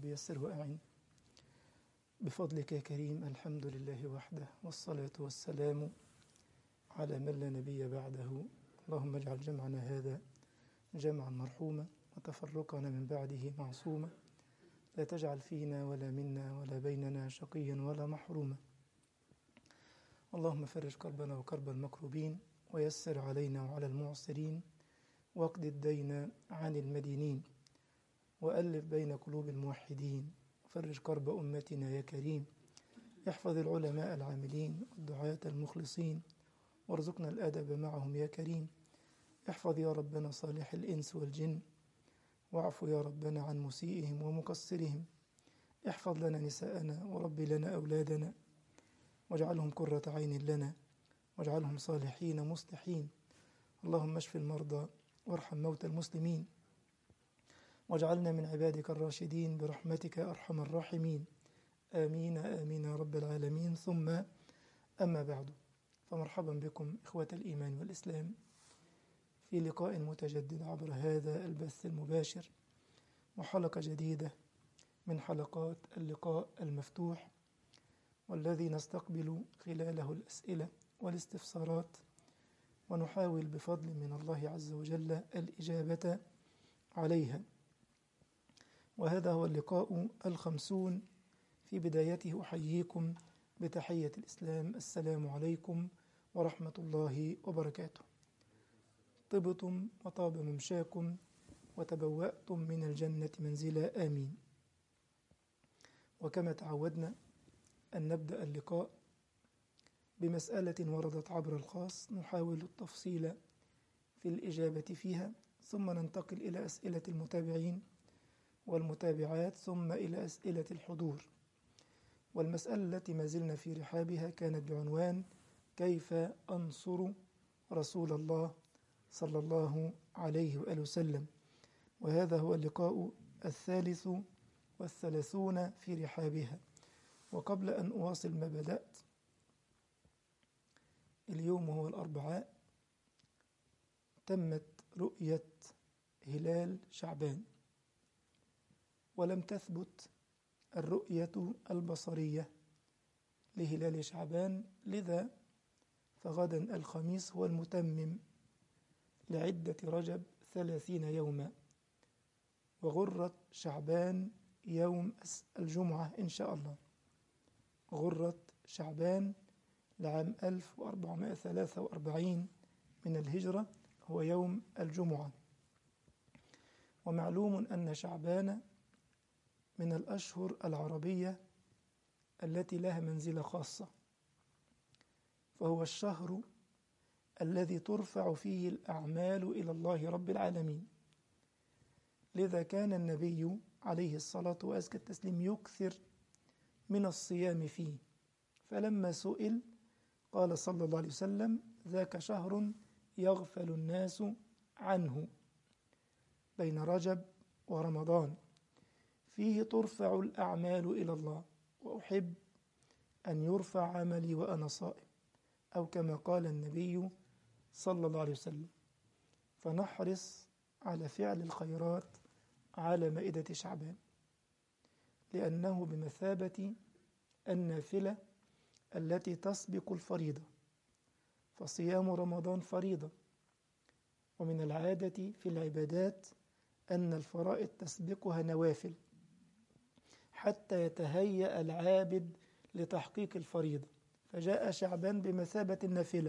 يسر وأعن بفضلك يا كريم الحمد لله وحده والصلاة والسلام على من لا نبي بعده اللهم اجعل جمعنا هذا جمعا مرحوما وتفرقنا من بعده معصوما لا تجعل فينا ولا منا ولا بيننا شقيا ولا محروما اللهم فرج كربنا وكرب المكروبين ويسر علينا وعلى المعسرين واقض الدين عن المدينين وألف بين قلوب الموحدين وفرج كرب أمتنا يا كريم احفظ العلماء العاملين والدعاة المخلصين وارزقنا الأدب معهم يا كريم احفظ يا ربنا صالح الإنس والجن واعف يا ربنا عن مسيئهم ومقصرهم احفظ لنا نساءنا ورب لنا أولادنا واجعلهم قرة عين لنا واجعلهم صالحين مصلحين اللهم اشف المرضى وارحم موتى المسلمين واجعلنا من عبادك الراشدين برحمتك يا أرحم الراحمين آمين آمين يا رب العالمين ثم أما بعد فمرحبا بكم إخوة الإيمان والإسلام في لقاء متجدد عبر هذا البث المباشر وحلقة جديدة من حلقات اللقاء المفتوح والذي نستقبل خلاله الأسئلة والاستفسارات ونحاول بفضل من الله عز وجل الإجابة عليها وهذا هو اللقاء الخمسون في بدايته أحييكم بتحية الإسلام السلام عليكم ورحمة الله وبركاته طبتم وطاب ممشاكم وتبوأتم من الجنة منزلا آمين وكما تعودنا أن نبدأ اللقاء بمسألة وردت عبر الخاص نحاول التفصيل في الإجابة فيها ثم ننتقل إلى أسئلة المتابعين والمتابعات ثم إلى أسئلة الحضور والمسألة التي ما زلنا في رحابها كانت بعنوان كيف أنصر رسول الله صلى الله عليه وآله وسلم وهذا هو اللقاء الثالث والثلاثون في رحابها وقبل أن أواصل ما بدأت اليوم هو الأربعاء تمت رؤية هلال شعبان ولم تثبت الرؤية البصرية لهلال شعبان لذا فغدا الخميس هو المتمم لعدة رجب ثلاثين يوما وغرة شعبان يوم الجمعة إن شاء الله غرة شعبان لعام 1443 من الهجرة هو يوم الجمعة ومعلوم أن شعبان من الأشهر العربية التي لها منزلة خاصة فهو الشهر الذي ترفع فيه الأعمال إلى الله رب العالمين لذا كان النبي عليه الصلاة وأزكى التسليم يكثر من الصيام فيه فلما سئل قال صلى الله عليه وسلم ذاك شهر يغفل الناس عنه بين رجب ورمضان فيه ترفع الأعمال إلى الله وأحب أن يرفع عملي وأنا صائم أو كما قال النبي صلى الله عليه وسلم فنحرص على فعل الخيرات على مائدة شعبان لأنه بمثابة النافلة التي تسبق الفريضة فصيام رمضان فريضة ومن العادة في العبادات أن الفرائض تسبقها نوافل حتى يتهيأ العابد لتحقيق الفريضة فجاء شعبان بمثابة النافلة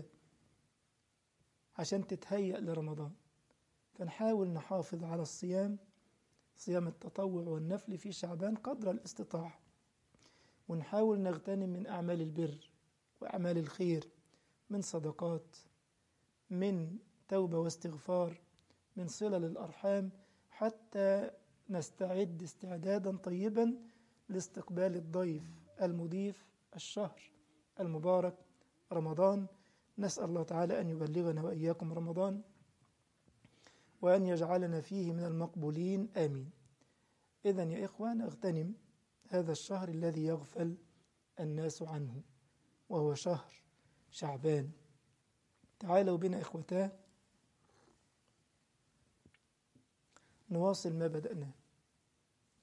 عشان تتهيأ لرمضان فنحاول نحافظ على الصيام صيام التطوع والنفل في شعبان قدر الاستطاعة ونحاول نغتنم من أعمال البر وأعمال الخير من صدقات من توبة واستغفار من صلة للأرحام حتى نستعد استعدادا طيبا لاستقبال الضيف المضيف الشهر المبارك رمضان نسأل الله تعالى أن يبلغنا وإياكم رمضان وأن يجعلنا فيه من المقبولين آمين إذا يا إخوان اغتنم هذا الشهر الذي يغفل الناس عنه وهو شهر شعبان تعالوا بنا إخوتاه نواصل ما بدأناه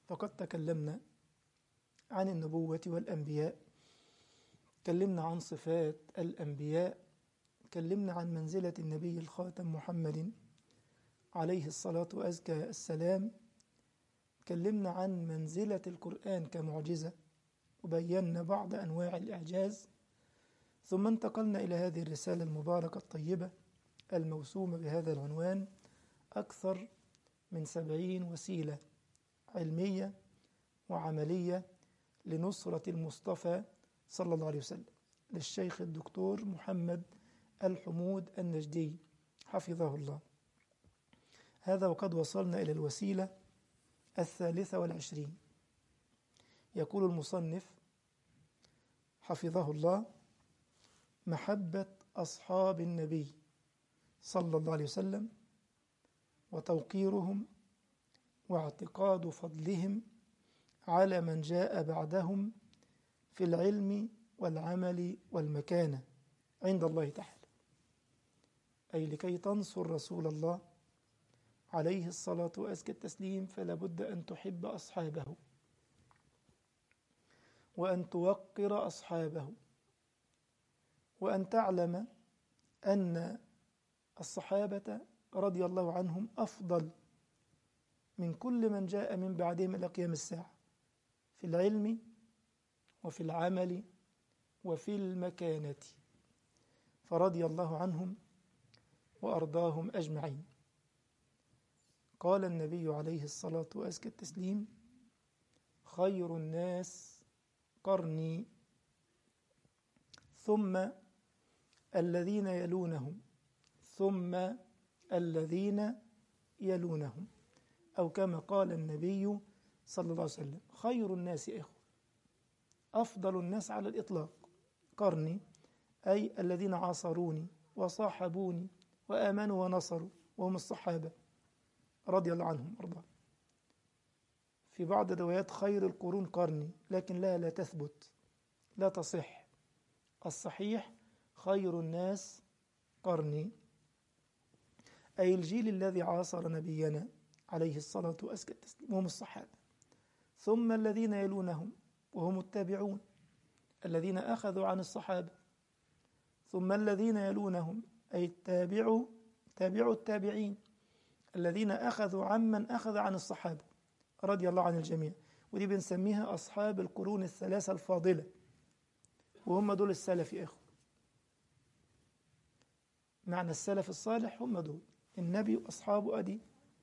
فقد تكلمنا عن النبوة والأنبياء تكلمنا عن صفات الأنبياء تكلمنا عن منزلة النبي الخاتم محمد عليه الصلاة وأزكى السلام تكلمنا عن منزلة القرآن كمعجزة وبينا بعض أنواع الإعجاز ثم انتقلنا إلى هذه الرسالة المباركة الطيبة الموسومة بهذا العنوان أكثر من سبعين وسيلة علمية وعملية لنصرة المصطفى صلى الله عليه وسلم للشيخ الدكتور محمد الحمود النجدي حفظه الله هذا وقد وصلنا إلى الوسيلة الثالثة والعشرين يقول المصنف حفظه الله محبة أصحاب النبي صلى الله عليه وسلم وتوقيرهم واعتقاد فضلهم على من جاء بعدهم في العلم والعمل والمكانة عند الله تعالى أي لكي تنصر رسول الله عليه الصلاة وأزكى التسليم فلا بد أن تحب أصحابه وأن توقر أصحابه وأن تعلم أن الصحابة رضي الله عنهم أفضل من كل من جاء من بعدهم إلى قيام الساعة في العلم وفي العمل وفي المكانة فرضي الله عنهم وأرضاهم أجمعين قال النبي عليه الصلاة وأزكى التسليم خير الناس قرني ثم الذين يلونهم ثم الذين يلونهم أو كما قال النبي صلى الله عليه وسلم خير الناس إخوة أفضل الناس على الإطلاق قرني أي الذين عاصروني وصاحبوني وآمنوا ونصروا وهم الصحابة رضي الله عنهم وارضاهم في بعض الروايات خير القرون قرني لكن لا لا تثبت لا تصح الصحيح خير الناس قرني أي الجيل الذي عاصر نبينا عليه الصلاة وأزكى التسليم وهم الصحابة ثم الذين يلونهم وهم التابعون الذين أخذوا عن الصحابة ثم الذين يلونهم أي التابعوا تابعوا التابعين الذين أخذوا عمن أخذ عن الصحابة رضي الله عن الجميع ودي بنسميها أصحاب القرون الثلاثة الفاضلة وهم دول السلف يا إخوة معنى السلف الصالح هم دول النبي وأصحابه أدي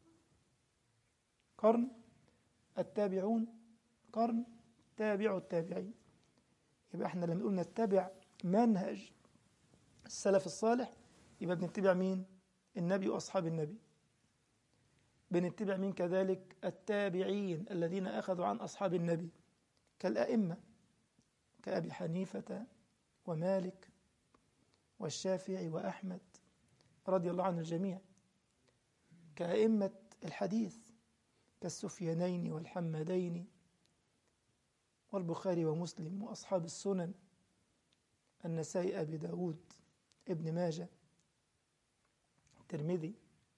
قرن التابعون قرن تابع التابعين يبقى احنا لما قلنا نتبع منهج السلف الصالح يبقى بنتبع مين النبي وأصحاب النبي بنتبع مين كذلك التابعين الذين أخذوا عن أصحاب النبي كالأئمة كأبي حنيفة ومالك والشافعي وأحمد رضي الله عن الجميع كأئمة الحديث كالسفيانين والحمدين والبخاري ومسلم وأصحاب السنن النسائي أبي داود ابن ماجة الترمذي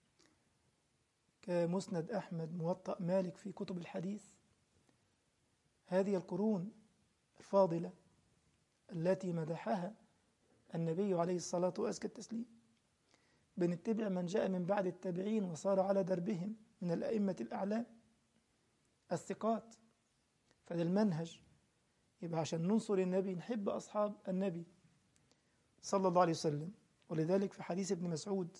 كمسند أحمد موطأ مالك في كتب الحديث هذه القرون الفاضلة التي مدحها النبي عليه الصلاة وأزكى التسليم بنتبع من جاء من بعد التابعين وصار على دربهم من الأئمة الأعلام الثقات فده المنهج يبقى عشان ننصر النبي نحب أصحاب النبي صلى الله عليه وسلم ولذلك في حديث ابن مسعود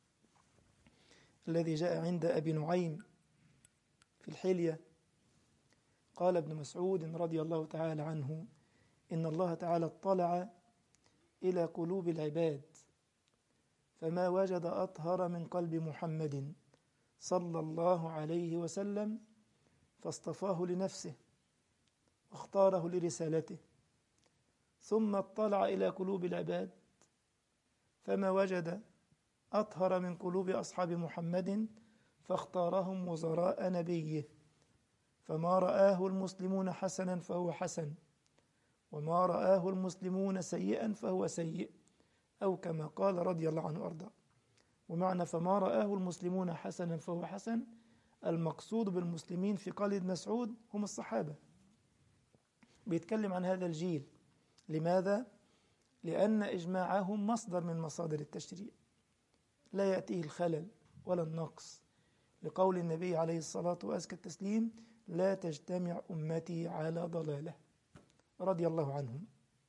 الذي جاء عند أبي نعيم في الحلية قال ابن مسعود رضي الله تعالى عنه إن الله تعالى اطلع إلى قلوب العباد فما وجد أطهر من قلب محمد صلى الله عليه وسلم فاصطفاه لنفسه واختاره لرسالته ثم اطلع إلى قلوب العباد فما وجد أطهر من قلوب أصحاب محمد فاختارهم وزراء نبيه فما رآه المسلمون حسنا فهو حسن وما رآه المسلمون سيئا فهو سيء أو كما قال رضي الله عنه وأرضاه ومعنى فما رآه المسلمون حسنا فهو حسن المقصود بالمسلمين في قول مسعود هم الصحابة بيتكلم عن هذا الجيل لماذا؟ لأن إجماعهم مصدر من مصادر التشريع لا يأتيه الخلل ولا النقص لقول النبي عليه الصلاة وأزكى التسليم لا تجتمع أمتي على ضلالة رضي الله عنهم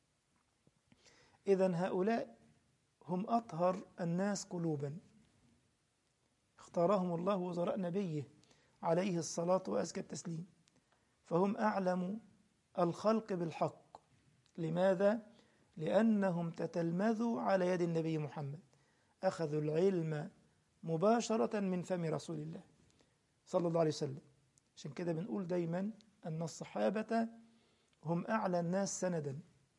إذا هؤلاء هم أطهر الناس قلوبا اختارهم الله وزراء نبيه عليه الصلاة وأزكى التسليم فهم أعلم الخلق بالحق لماذا؟ لأنهم تتلمذوا على يد النبي محمد أخذوا العلم مباشرة من فم رسول الله صلى الله عليه وسلم عشان كده بنقول دايما أن الصحابة هم أعلى الناس سندا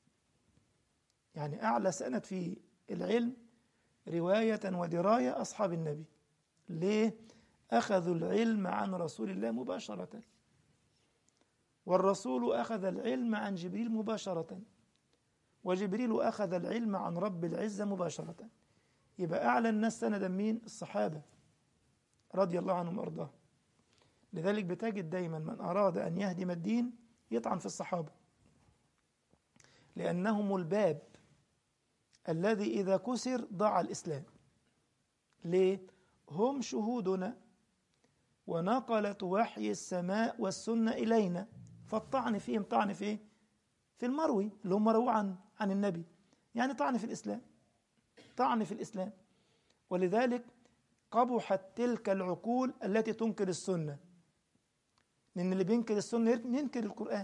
يعني أعلى سند في العلم رواية ودراية أصحاب النبي ليه؟ أخذوا العلم عن رسول الله مباشرة والرسول أخذ العلم عن جبريل مباشرة وجبريل أخذ العلم عن رب العزة مباشرة يبقى أعلى الناس سندا مين؟ الصحابة رضي الله عنهم وأرضاهم لذلك بتجد دايما من أراد أن يهدم الدين يطعن في الصحابة لأنهم الباب الذي إذا كسر ضاع الإسلام ليه؟ هم شهودنا ونقلة وحي السماء والسنة إلينا فالطعن فيهم طعن في إيه؟ في المروي اللي هم رووا عن عن النبي يعني طعن في الإسلام طعن في الإسلام ولذلك قبحت تلك العقول التي تنكر السنة لأن اللي بينكر السنة ينكر القرآن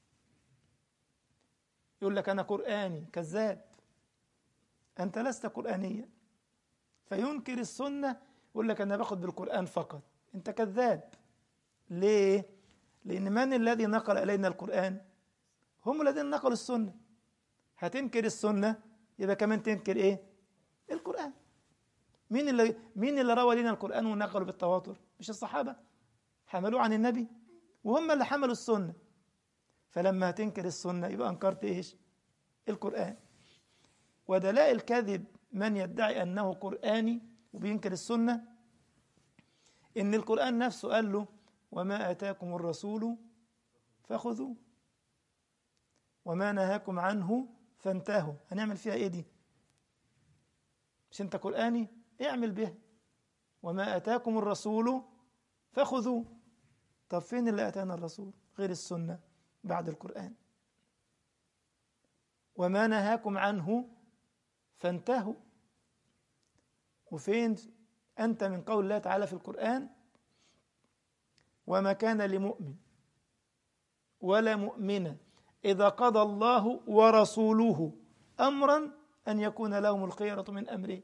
يقول لك أنا قرآني كذاب أنت لست قرآنيا فينكر السنة يقول لك أنا باخد بالقرآن فقط أنت كذاب ليه؟ لأن من الذي نقل إلينا القرآن؟ هم الذين نقلوا السنة هتنكر السنة يبقى كمان تنكر إيه؟ القرآن مين اللي مين اللي روى لنا القرآن ونقلوا بالتواتر؟ مش الصحابة حملوه عن النبي وهم اللي حملوا السنة فلما هتنكر السنة يبقى أنكرت إيش؟ القرآن ودلائل كذب من يدعي أنه قرآني وبينكر السنة إن القرآن نفسه قال له وما آتاكم الرسول فخذوه وما نهاكم عنه فانتهوا هنعمل فيها إيه دي مش أنت قرآني اعمل بها وما آتاكم الرسول فخذوه طب فين اللي أتانا الرسول غير السنة بعد القرآن وما نهاكم عنه فانتهوا وفين أنت من قول الله تعالى في القرآن وما كان لمؤمن ولا مؤمنة إذا قضى الله ورسوله أمرا أن يكون لهم الخيرة من أمره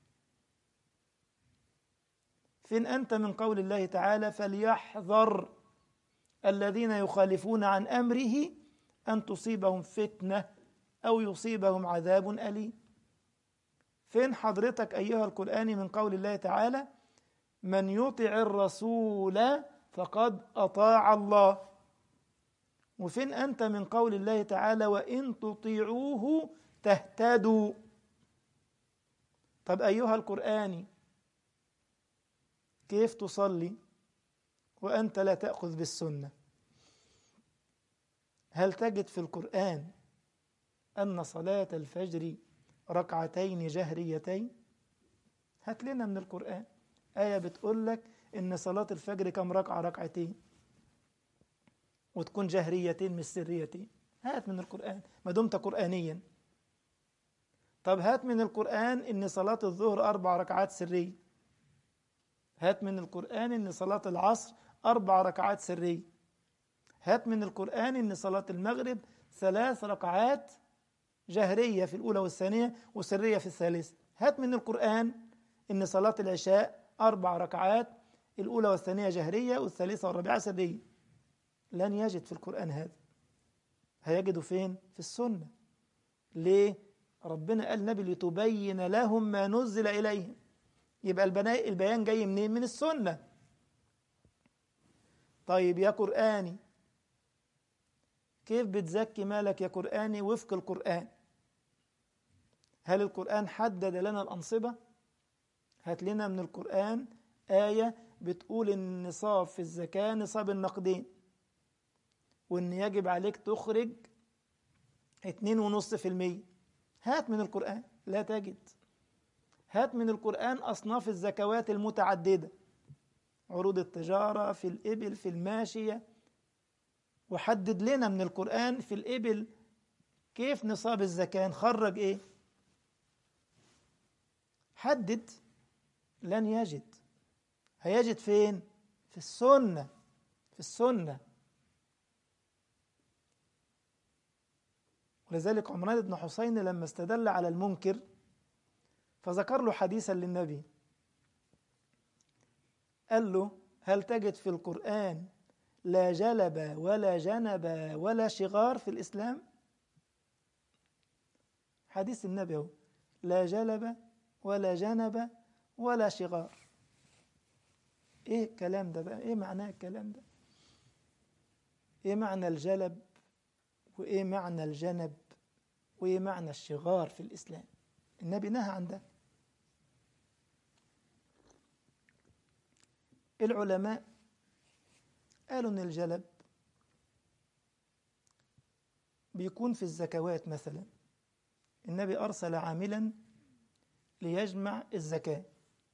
فين أنت من قول الله تعالى فليحذر الذين يخالفون عن أمره أن تصيبهم فتنة أو يصيبهم عذاب أليم فين حضرتك أيها القرآن من قول الله تعالى من يطع الرسول فقد أطاع الله وفين أنت من قول الله تعالى وإن تطيعوه تهتدوا طب أيها القرآن كيف تصلي وأنت لا تأخذ بالسنة هل تجد في القرآن أن صلاة الفجر ركعتين جهريتين هات لنا من القرآن آية بتقول لك إن صلاة الفجر كم ركعة ركعتين وتكون جهريتين مش سريتين هات من القرآن ما دمت قرآنيا طب هات من القرآن إن صلاة الظهر أربع ركعات سرية هات من القرآن إن صلاة العصر أربع ركعات سرية هات من القرآن إن صلاة المغرب ثلاث ركعات جهرية في الأولى والثانية وسرية في الثالثة هات من القرآن إن صلاة العشاء أربع ركعات الأولى والثانية جهرية والثالثة والرابعة سرية لن يجد في القرآن هذا هيجده فين؟ في السنة ليه؟ ربنا قال النبي لتبين لهم ما نزل إليهم يبقى البيان جاي منين؟ من السنة طيب يا قرآني كيف بتزكي مالك يا قرآني وفق القرآن هل القرآن حدد لنا الأنصبة هات لنا من القرآن آية بتقول النصاب في الزكاة نصاب النقدين وإن يجب عليك تخرج اتنين ونص في المية هات من القرآن لا تجد هات من القرآن أصناف الزكوات المتعددة عروض التجارة في الإبل في الماشية وحدد لنا من القرآن في الإبل كيف نصاب الزكاة نخرج إيه حدد لن يجد هيجد فين في السنة في السنة ولذلك عمران بن حسين لما استدل على المنكر فذكر له حديثا للنبي قال له هل تجد في القرآن لا جلب ولا جنب ولا شغار في الإسلام حديث النبي هو لا جلب ولا جنب ولا شغار ايه الكلام ده بقى ايه معناه الكلام ده ايه معنى الجلب وايه معنى الجنب وايه معنى الشغار في الاسلام النبي نهى عن ده العلماء قالوا ان الجلب بيكون في الزكوات مثلا النبي ارسل عاملا ليجمع الزكاه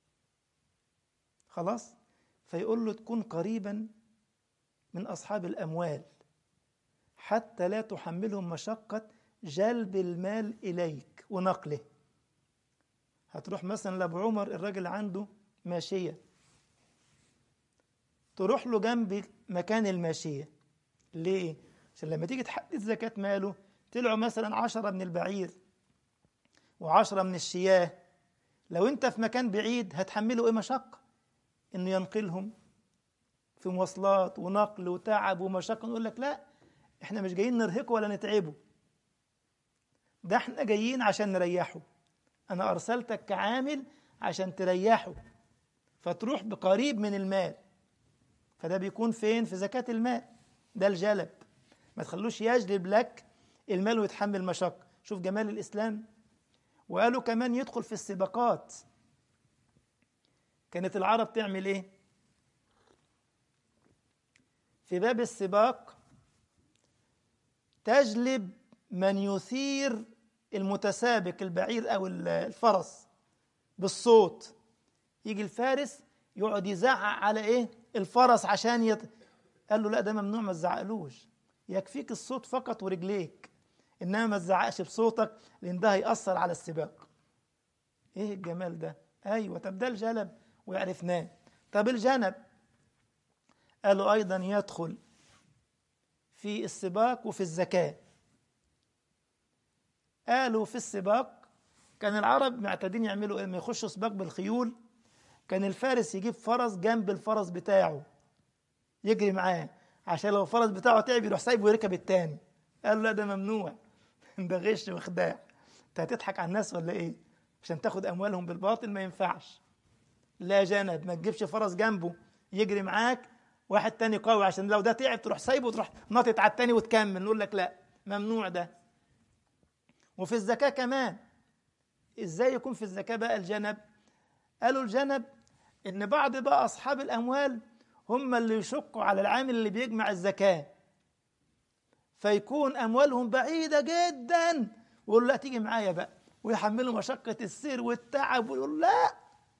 خلاص فيقول له تكون قريبا من اصحاب الاموال حتى لا تحملهم مشقه جلب المال اليك ونقله هتروح مثلا لابو عمر الراجل عنده ماشيه تروح له جنب مكان الماشيه ليه عشان لما تيجي تحدد زكاه ماله طلعوا مثلا عشرة من البعير وعشرة من الشياه لو انت في مكان بعيد هتحمله ايه مشقه انه ينقلهم في مواصلات ونقل وتعب ومشقه نقول لك لا احنا مش جايين نرهقه ولا نتعبه ده احنا جايين عشان نريحه انا ارسلتك كعامل عشان تريحه فتروح بقريب من المال فده بيكون فين في زكاة المال ده الجلب ما تخلوش يجلب لك المال ويتحمل مشقة شوف جمال الإسلام وقالوا كمان يدخل في السباقات كانت العرب تعمل ايه في باب السباق تجلب من يثير المتسابق البعير او الفرس بالصوت يجي الفارس يقعد يزعق على ايه الفرس عشان يت... قال له لا ده ممنوع ما تزعقلوش يكفيك الصوت فقط ورجليك انما ما تزعقش بصوتك لان ده هيأثر على السباق ايه الجمال ده ايوه طب ده الجلب وعرفناه طب الجنب قالوا ايضا يدخل في السباق وفي الزكاه قالوا في السباق كان العرب معتادين يعملوا ايه لما يخشوا سباق بالخيول كان الفارس يجيب فرس جنب الفرس بتاعه يجري معاه عشان لو الفرس بتاعه تعب يروح سايبه ويركب التاني قال لا ده ممنوع ده غش وخداع انت هتضحك على الناس ولا ايه عشان تاخد اموالهم بالباطل ما ينفعش لا جنب ما تجيبش فرس جنبه يجري معاك واحد تاني قوي عشان لو ده تعب تروح سايبه وتروح ناطط على التاني وتكمل نقول لك لا ممنوع ده وفي الزكاة كمان ازاي يكون في الزكاة بقى الجنب قالوا الجنب ان بعض بقى اصحاب الاموال هم اللي يشقوا على العامل اللي بيجمع الزكاة فيكون اموالهم بعيدة جدا ويقول لا تيجي معايا بقى ويحملوا مشقة السير والتعب ويقول لا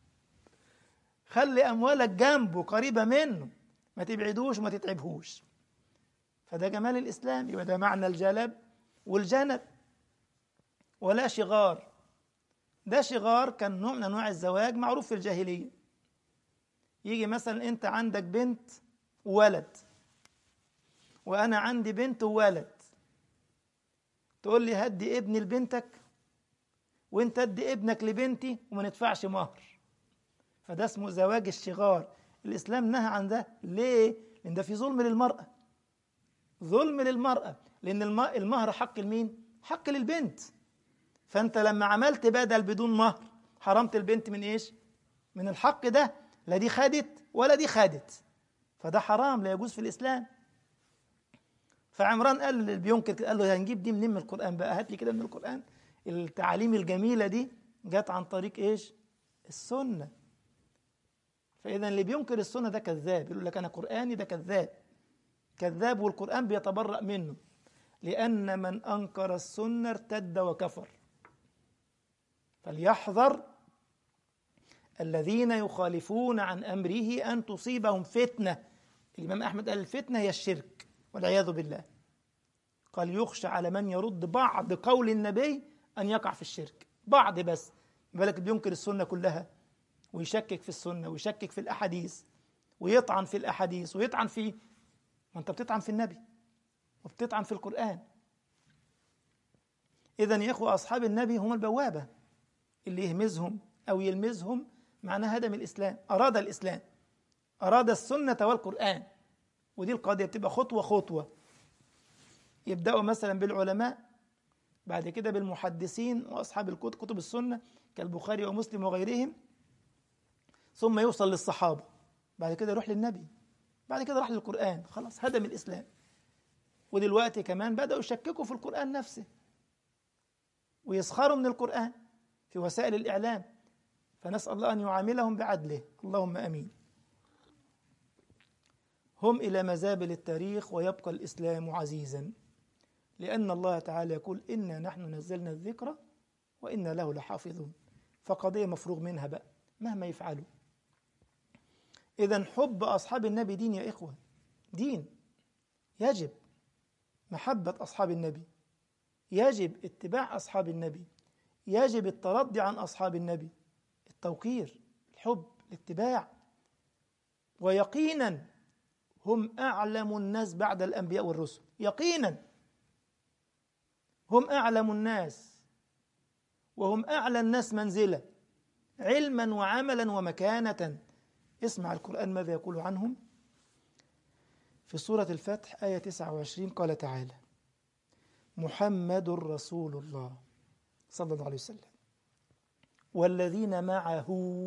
خلي اموالك جنبه قريبة منه ما تبعدوش وما تتعبهوش فده جمال الاسلام يبقى ده معنى الجلب والجنب ولا شغار ده شغار كان نوع من انواع الزواج معروف في الجاهليه يجي مثلا انت عندك بنت وولد وانا عندي بنت وولد تقول لي هدي ابني لبنتك وانت ادي ابنك لبنتي وما ندفعش مهر فده اسمه زواج الشغار الاسلام نهى عن ده ليه لان ده في ظلم للمراه ظلم للمراه لان المهر حق لمين حق للبنت فانت لما عملت بدل بدون مهر حرمت البنت من ايش من الحق ده لا دي خدت ولا دي خدت فده حرام لا يجوز في الاسلام فعمران قال اللي بينكر قال له هنجيب دي منين من القران بقى هات لي كده من القران التعاليم الجميله دي جت عن طريق ايش السنه فإذا اللي بينكر السنة ده كذاب يقول لك أنا قرآني ده كذاب كذاب والقرآن بيتبرأ منه لأن من أنكر السنة ارتد وكفر فليحذر الذين يخالفون عن أمره أن تصيبهم فتنة الإمام أحمد قال الفتنة هي الشرك والعياذ بالله قال يخشى على من يرد بعض قول النبي أن يقع في الشرك بعض بس بالك بينكر السنة كلها ويشكك في السنة ويشكك في الأحاديث ويطعن في الأحاديث ويطعن في ما أنت بتطعن في النبي وبتطعن في القرآن إذا يا إخوة أصحاب النبي هم البوابة اللي يهمزهم أو يلمزهم معناه هدم الإسلام أراد الإسلام أراد السنة والقرآن ودي القضية بتبقى خطوة خطوة يبدأوا مثلا بالعلماء بعد كده بالمحدثين وأصحاب الكتب كتب السنة كالبخاري ومسلم وغيرهم ثم يوصل للصحابة بعد كده يروح للنبي بعد كده راح للقرآن خلاص هدم الإسلام ودلوقتي كمان بدأوا يشككوا في القرآن نفسه ويسخروا من القرآن في وسائل الإعلام فنسأل الله أن يعاملهم بعدله اللهم أمين هم إلى مزابل التاريخ ويبقى الإسلام عزيزا لأن الله تعالى يقول إنا نحن نزلنا الذكر وإنا له لحافظون فقضية مفروغ منها بقى مهما يفعلوا إذا حب أصحاب النبي دين يا إخوة دين يجب محبة أصحاب النبي يجب اتباع أصحاب النبي يجب الترضي عن أصحاب النبي التوقير الحب الاتباع ويقينا هم أعلم الناس بعد الأنبياء والرسل يقينا هم أعلم الناس وهم أعلى الناس منزلة علما وعملا ومكانة اسمع القرآن ماذا يقول عنهم في سورة الفتح آية 29 قال تعالى محمد رسول الله صلى الله عليه وسلم والذين معه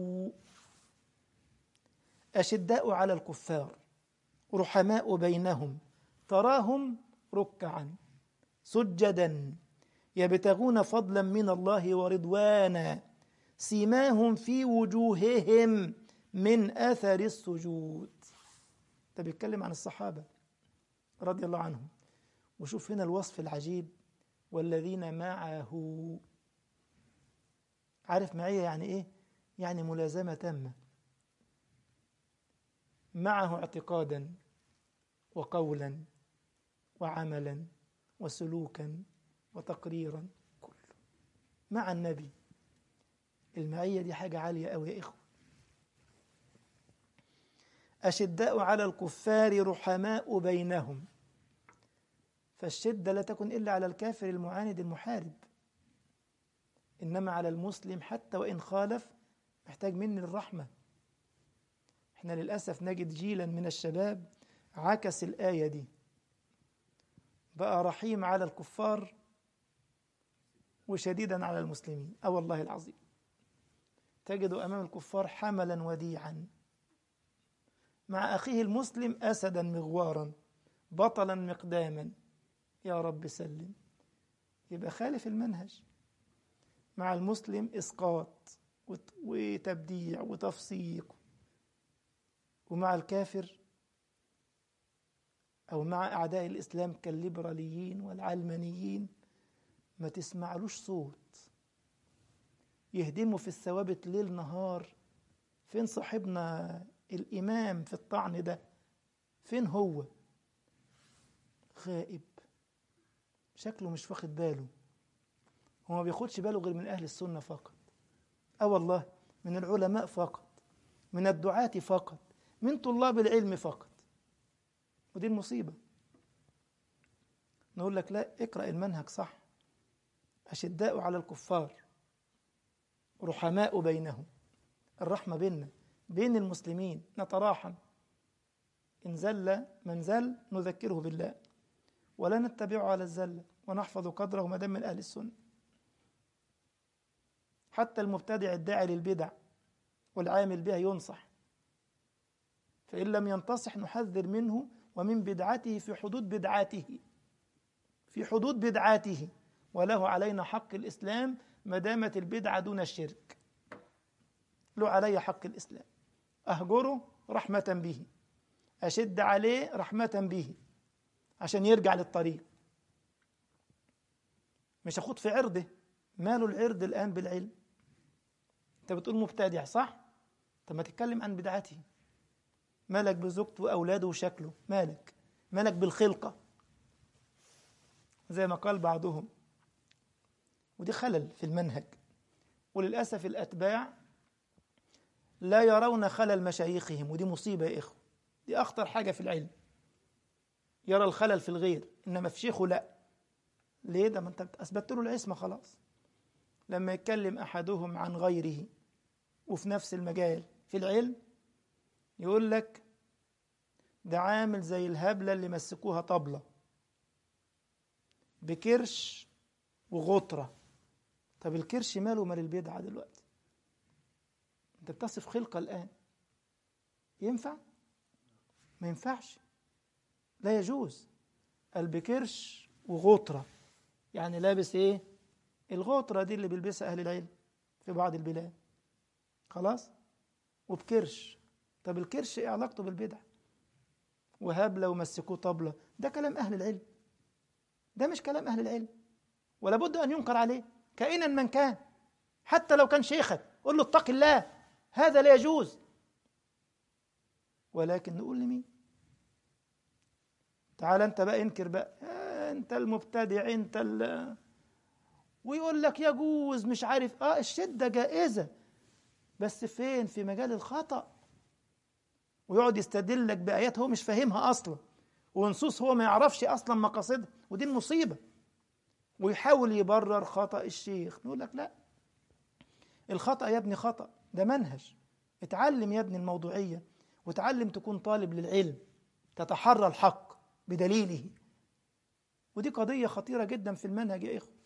أشداء على الكفار رحماء بينهم تراهم ركعا سجدا يبتغون فضلا من الله ورضوانا سيماهم في وجوههم من اثر السجود ده بيتكلم عن الصحابه رضي الله عنهم وشوف هنا الوصف العجيب والذين معه عارف معية يعني ايه يعني ملازمة تامة معه اعتقادا وقولا وعملا وسلوكا وتقريرا كله مع النبي المعية دي حاجة عالية أوي يا إخوة أشداء على الكفار رحماء بينهم فالشدة لا تكن إلا على الكافر المعاند المحارب إنما على المسلم حتى وإن خالف محتاج مني الرحمة احنا للأسف نجد جيلا من الشباب عكس الآية دي بقى رحيم على الكفار وشديدا على المسلمين أو والله العظيم تجد أمام الكفار حملا وديعا مع أخيه المسلم أسدا مغوارا بطلا مقداما يا رب سلم يبقى خالف المنهج مع المسلم إسقاط وتبديع وتفسيق ومع الكافر أو مع أعداء الإسلام كالليبراليين والعلمانيين ما تسمعلوش صوت يهدموا في الثوابت ليل نهار فين صاحبنا الإمام في الطعن ده فين هو غائب شكله مش واخد باله هو ما بياخدش باله غير من أهل السنة فقط أه والله من العلماء فقط من الدعاة فقط من طلاب العلم فقط ودي المصيبة نقول لك لا اقرأ المنهج صح أشداء على الكفار رحماء بينهم الرحمة بيننا بين المسلمين نتراحم إن زل من زل نذكره بالله ولا نتبعه على الزلة ونحفظ قدره ما دام من أهل السنة حتى المبتدع الداعي للبدع والعامل بها ينصح فإن لم ينتصح نحذر منه ومن بدعته في حدود بدعاته في حدود بدعاته وله علينا حق الإسلام ما دامت البدعة دون الشرك له علي حق الإسلام أهجره رحمة به أشد عليه رحمة به عشان يرجع للطريق مش أخوض في عرضه ماله العرض الآن بالعلم أنت بتقول مبتدع صح؟ طب ما تتكلم عن بدعته مالك بزوجته وأولاده وشكله مالك مالك بالخلقة زي ما قال بعضهم ودي خلل في المنهج وللأسف الأتباع لا يرون خلل مشايخهم ودي مصيبة يا إخوة دي أخطر حاجة في العلم يرى الخلل في الغير إنما في شيخه لا ليه ده ما أنت أثبتت له العصمة خلاص لما يتكلم أحدهم عن غيره وفي نفس المجال في العلم يقول لك ده عامل زي الهبلة اللي مسكوها طبلة بكرش وغطرة طب الكرش ماله مال البدعة دلوقتي انت بتصف خلقة الآن ينفع ما ينفعش لا يجوز البكرش وغطرة يعني لابس ايه الغطرة دي اللي بيلبسها أهل العلم في بعض البلاد خلاص وبكرش طب الكرش ايه علاقته بالبدع وهبلة ومسكوه طبلة ده كلام أهل العلم ده مش كلام أهل العلم ولا بد أن ينكر عليه كائنا من كان حتى لو كان شيخك قل له اتق الله هذا لا يجوز ولكن نقول لمين تعال انت بقى انكر بقى انت المبتدع انت ال ويقول لك يجوز مش عارف اه الشده جائزه بس فين في مجال الخطأ ويقعد يستدل لك بآيات هو مش فاهمها أصلا ونصوص هو ما يعرفش أصلا مقاصدها ودي المصيبة ويحاول يبرر خطأ الشيخ نقول لك لا الخطأ يا ابني خطأ ده منهج اتعلم يا ابني الموضوعية وتعلم تكون طالب للعلم تتحرى الحق بدليله ودي قضية خطيرة جدا في المنهج يا إخوة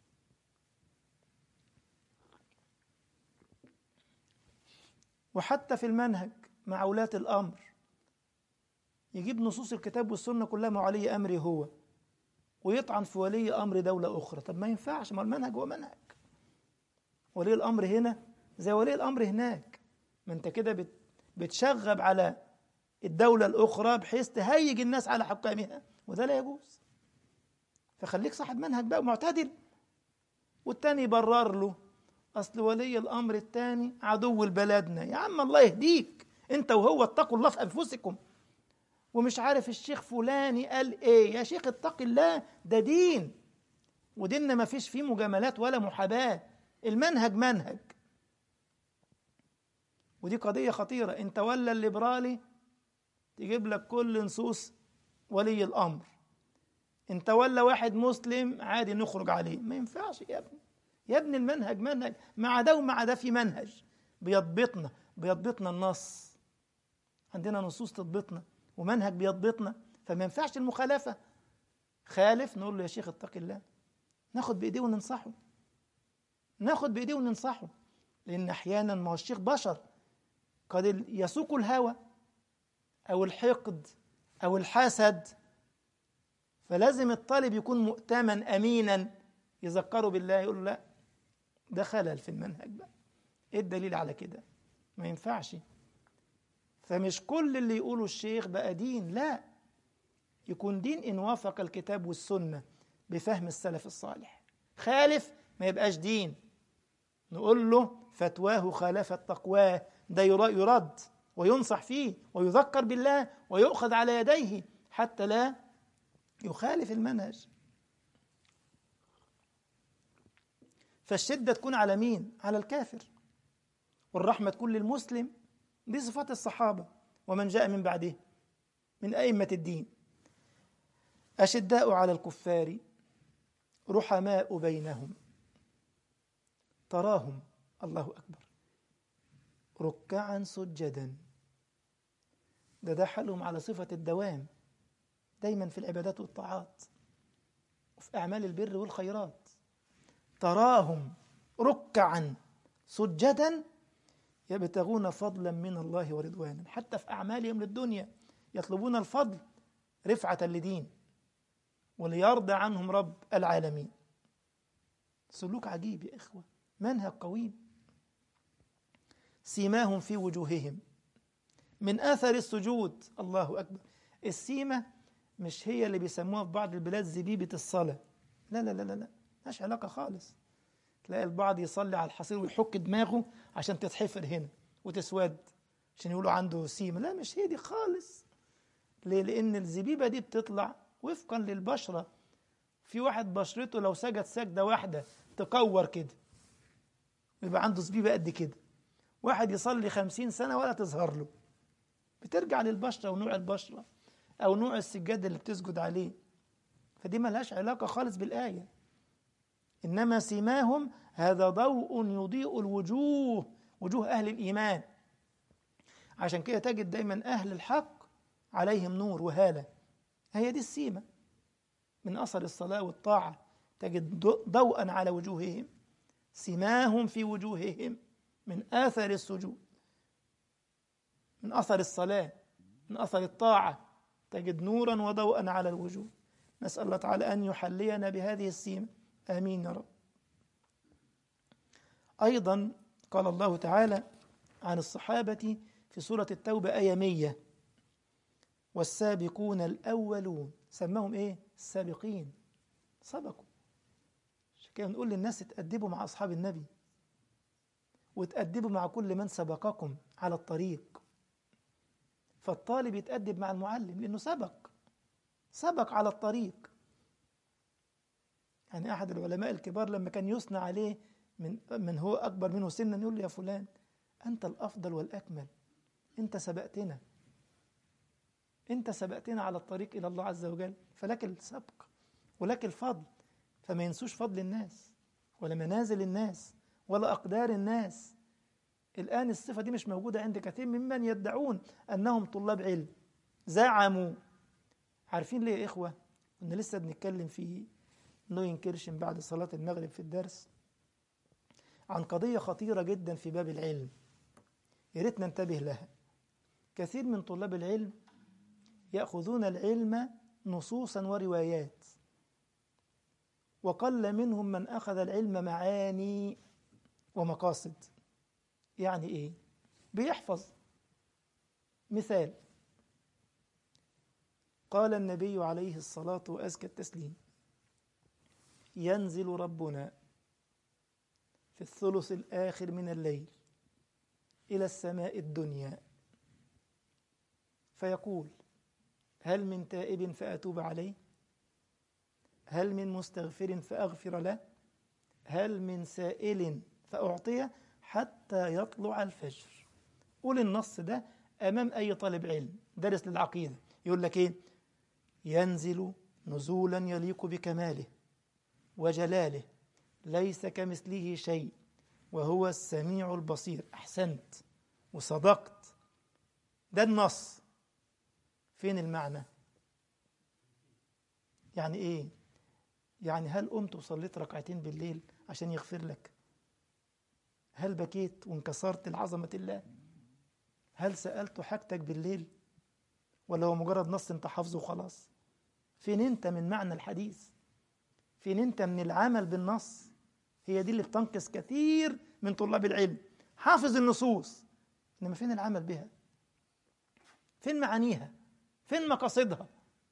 وحتى في المنهج مع ولاة الأمر يجيب نصوص الكتاب والسنة كلها مع ولي أمري هو ويطعن في ولي أمر دولة أخرى طب ما ينفعش ما المنهج هو منهج ولي الأمر هنا زي ولي الأمر هناك ما أنت كده بتشغب على الدولة الأخرى بحيث تهيج الناس على حكامها وده لا يجوز فخليك صاحب منهج بقى معتدل والتاني يبرر له أصل ولي الأمر التاني عدو البلدنا يا عم الله يهديك أنت وهو اتقوا الله في أنفسكم ومش عارف الشيخ فلاني قال إيه يا شيخ اتق الله ده دين وديننا ما فيش فيه مجاملات ولا محاباة المنهج منهج ودي قضية خطيرة أنت ولا الليبرالي تجيب لك كل نصوص ولي الأمر أنت ولا واحد مسلم عادي نخرج عليه ما ينفعش يا ابني يا ابني المنهج منهج مع ده ومع ده في منهج بيضبطنا بيضبطنا النص عندنا نصوص تضبطنا ومنهج بيضبطنا فما ينفعش المخالفة خالف نقول له يا شيخ اتق الله ناخد بإيديه وننصحه ناخد بإيديه وننصحه لأن أحيانا ما هو الشيخ بشر قد يسوق الهوى أو الحقد أو الحسد فلازم الطالب يكون مؤتمن أمينا يذكره بالله يقول له لا ده خلل في المنهج بقى ايه الدليل على كده ما ينفعش فمش كل اللي يقوله الشيخ بقى دين لا يكون دين إن وافق الكتاب والسنة بفهم السلف الصالح خالف ما يبقاش دين نقول له فتواه خالفت تقواه ده يرد وينصح فيه ويذكر بالله ويؤخذ على يديه حتى لا يخالف المنهج فالشدة تكون على مين؟ على الكافر والرحمة تكون للمسلم دي صفات الصحابة ومن جاء من بعده من أئمة الدين أشداء على الكفار رحماء بينهم تراهم الله أكبر ركعا سجدا ده ده حالهم على صفة الدوام دايما في العبادات والطاعات وفي أعمال البر والخيرات تراهم ركعا سجدا يبتغون فضلا من الله ورضوانا حتى في أعمالهم للدنيا يطلبون الفضل رفعة لدين وليرضى عنهم رب العالمين سلوك عجيب يا إخوة منهج قويم سيماهم في وجوههم من أثر السجود الله أكبر السيمة مش هي اللي بيسموها في بعض البلاد زبيبة الصلاة لا لا لا لا لا ملهاش علاقة خالص تلاقي البعض يصلي على الحصير ويحك دماغه عشان تتحفر هنا وتسود عشان يقولوا عنده سيمة لا مش هي دي خالص ليه؟ لأن الزبيبة دي بتطلع وفقا للبشرة في واحد بشرته لو سجد سجدة واحدة تكور كده يبقى عنده زبيبة قد كده واحد يصلي خمسين سنة ولا تظهر له بترجع للبشرة ونوع البشرة أو نوع السجاد اللي بتسجد عليه فدي ملهاش علاقة خالص بالآية إنما سيماهم هذا ضوء يضيء الوجوه وجوه أهل الإيمان عشان كده تجد دايما أهل الحق عليهم نور وهالة هي دي السيمة من أثر الصلاة والطاعة تجد ضوءا على وجوههم سماهم في وجوههم من آثر السجود من أثر الصلاة من أثر الطاعة تجد نورا وضوءا على الوجوه نسأل الله تعالى أن يحلينا بهذه السيمة آمين يا رب أيضا قال الله تعالى عن الصحابة في سورة التوبة آية 100 والسابقون الأولون سماهم إيه؟ السابقين سبقوا عشان كده نقول للناس اتأدبوا مع أصحاب النبي وتأدبوا مع كل من سبقكم على الطريق فالطالب يتأدب مع المعلم لأنه سبق سبق على الطريق يعني أحد العلماء الكبار لما كان يثنى عليه من من هو أكبر منه سنا يقول له يا فلان أنت الأفضل والأكمل أنت سبقتنا أنت سبقتنا على الطريق إلى الله عز وجل فلك السبق ولك الفضل فما ينسوش فضل الناس ولا منازل الناس ولا أقدار الناس الآن الصفة دي مش موجودة عند كثير ممن يدعون أنهم طلاب علم زعموا عارفين ليه يا إخوة كنا لسه بنتكلم في نوين كيرشن بعد صلاة المغرب في الدرس عن قضية خطيرة جدا في باب العلم يا ريت ننتبه لها كثير من طلاب العلم يأخذون العلم نصوصا وروايات وقل منهم من أخذ العلم معاني ومقاصد يعني إيه؟ بيحفظ مثال قال النبي عليه الصلاة وأزكى التسليم ينزل ربنا في الثلث الآخر من الليل إلى السماء الدنيا فيقول هل من تائب فأتوب عليه هل من مستغفر فأغفر له هل من سائل فأعطيه حتى يطلع الفجر قول النص ده أمام أي طالب علم درس للعقيدة يقول لك إيه ينزل نزولا يليق بكماله وجلاله ليس كمثله شيء وهو السميع البصير أحسنت وصدقت ده النص فين المعنى يعني إيه يعني هل قمت وصليت ركعتين بالليل عشان يغفر لك هل بكيت وانكسرت لعظمة الله هل سألت حاجتك بالليل ولا هو مجرد نص انت حافظه وخلاص فين انت من معنى الحديث فين انت من العمل بالنص هي دي اللي بتنقص كثير من طلاب العلم حافظ النصوص انما فين العمل بها فين معانيها فين مقاصدها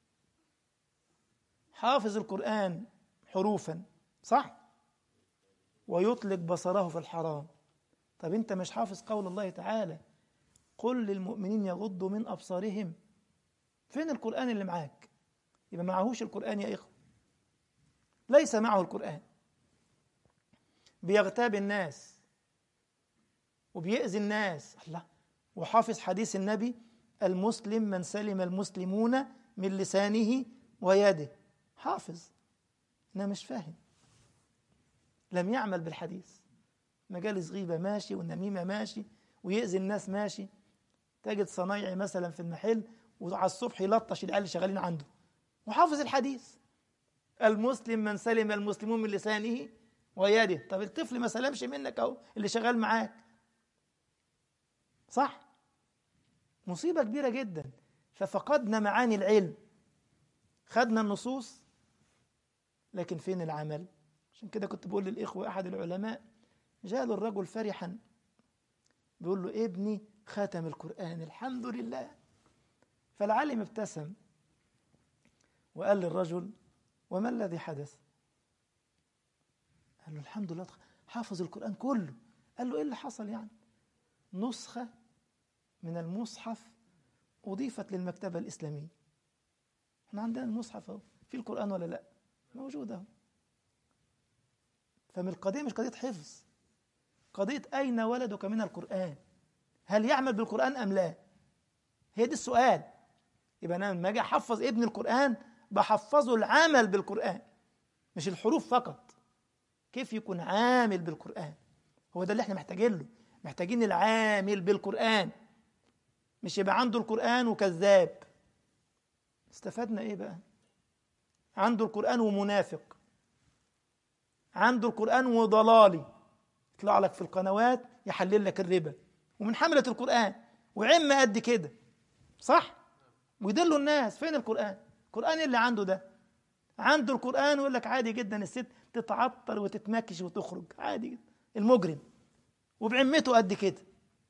حافظ القرآن حروفا صح ويطلق بصره في الحرام طب انت مش حافظ قول الله تعالى قل للمؤمنين يغضوا من أبصارهم فين القرآن اللي معاك يبقى معهوش القرآن يا إخوة ليس معه القرآن بيغتاب الناس وبيأذي الناس الله وحافظ حديث النبي المسلم من سلم المسلمون من لسانه ويده حافظ أنا مش فاهم لم يعمل بالحديث مجالس غيبة ماشي والنميمة ماشي ويأذي الناس ماشي تجد صنايعي مثلا في المحل وعلى الصبح يلطش العيال اللي شغالين عنده وحافظ الحديث المسلم من سلم المسلمون من لسانه ويده طب الطفل ما سلمش منك اهو اللي شغال معاك صح مصيبة كبيرة جدا ففقدنا معاني العلم خدنا النصوص لكن فين العمل عشان كده كنت بقول للإخوة أحد العلماء جاء له الرجل فرحا بيقول له ابني ختم القرآن الحمد لله فالعالم ابتسم وقال للرجل وما الذي حدث قال له الحمد لله حافظ القرآن كله قال له إيه اللي حصل يعني نسخة من المصحف أضيفت للمكتبة الإسلامية احنا عندنا المصحف اهو في القرآن ولا لا موجود اهو فمن القضية مش قضية حفظ قضية أين ولدك من القرآن هل يعمل بالقرآن أم لا هي دي السؤال يبقى أنا لما أجي أحفظ ابن القرآن بحفظه العمل بالقرآن مش الحروف فقط كيف يكون عامل بالقرآن هو ده اللي احنا محتاجين له محتاجين العامل بالقرآن مش يبقى عنده القرآن وكذاب استفدنا ايه بقى عنده القرآن ومنافق عنده القرآن وضلالي يطلع لك في القنوات يحلل لك الربا ومن حملة القرآن وعم قد كده صح ويدلوا الناس فين القرآن القرآن اللي عنده ده عنده القرآن ويقول لك عادي جدا الست تتعطر وتتمكش وتخرج عادي جدا المجرم وبعمته قد كده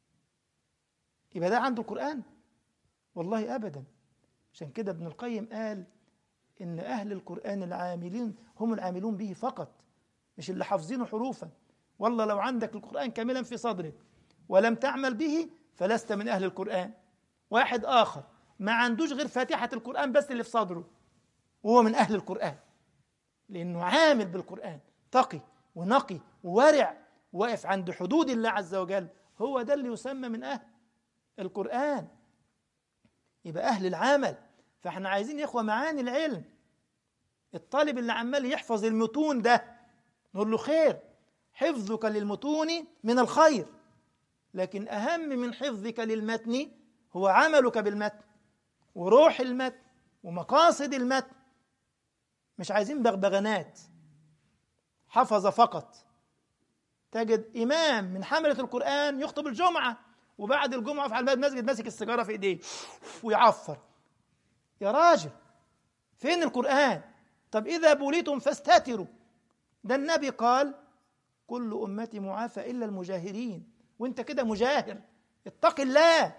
يبقى ده عنده القرآن والله أبدا عشان كده ابن القيم قال إن أهل القرآن العاملين هم العاملون به فقط مش اللي حافظينه حروفا والله لو عندك القرآن كاملا في صدرك ولم تعمل به فلست من أهل القرآن واحد آخر ما عندوش غير فاتحة القرآن بس اللي في صدره وهو من أهل القرآن لأنه عامل بالقرآن تقي ونقي وورع واقف عند حدود الله عز وجل هو ده اللي يسمى من أهل القرآن يبقى أهل العمل فاحنا عايزين يا إخوة معاني العلم الطالب اللي عمال يحفظ المتون ده نقول له خير حفظك للمتون من الخير لكن أهم من حفظك للمتن هو عملك بالمتن وروح المتن ومقاصد المتن مش عايزين بغبغانات حفظ فقط تجد إمام من حملة القرآن يخطب الجمعة وبعد الجمعة في على المسجد ماسك السيجارة في إيديه ويعفر يا راجل فين القرآن طب إذا بوليتم فاستتروا ده النبي قال كل أمتي معافى إلا المجاهرين وانت كده مجاهر اتق الله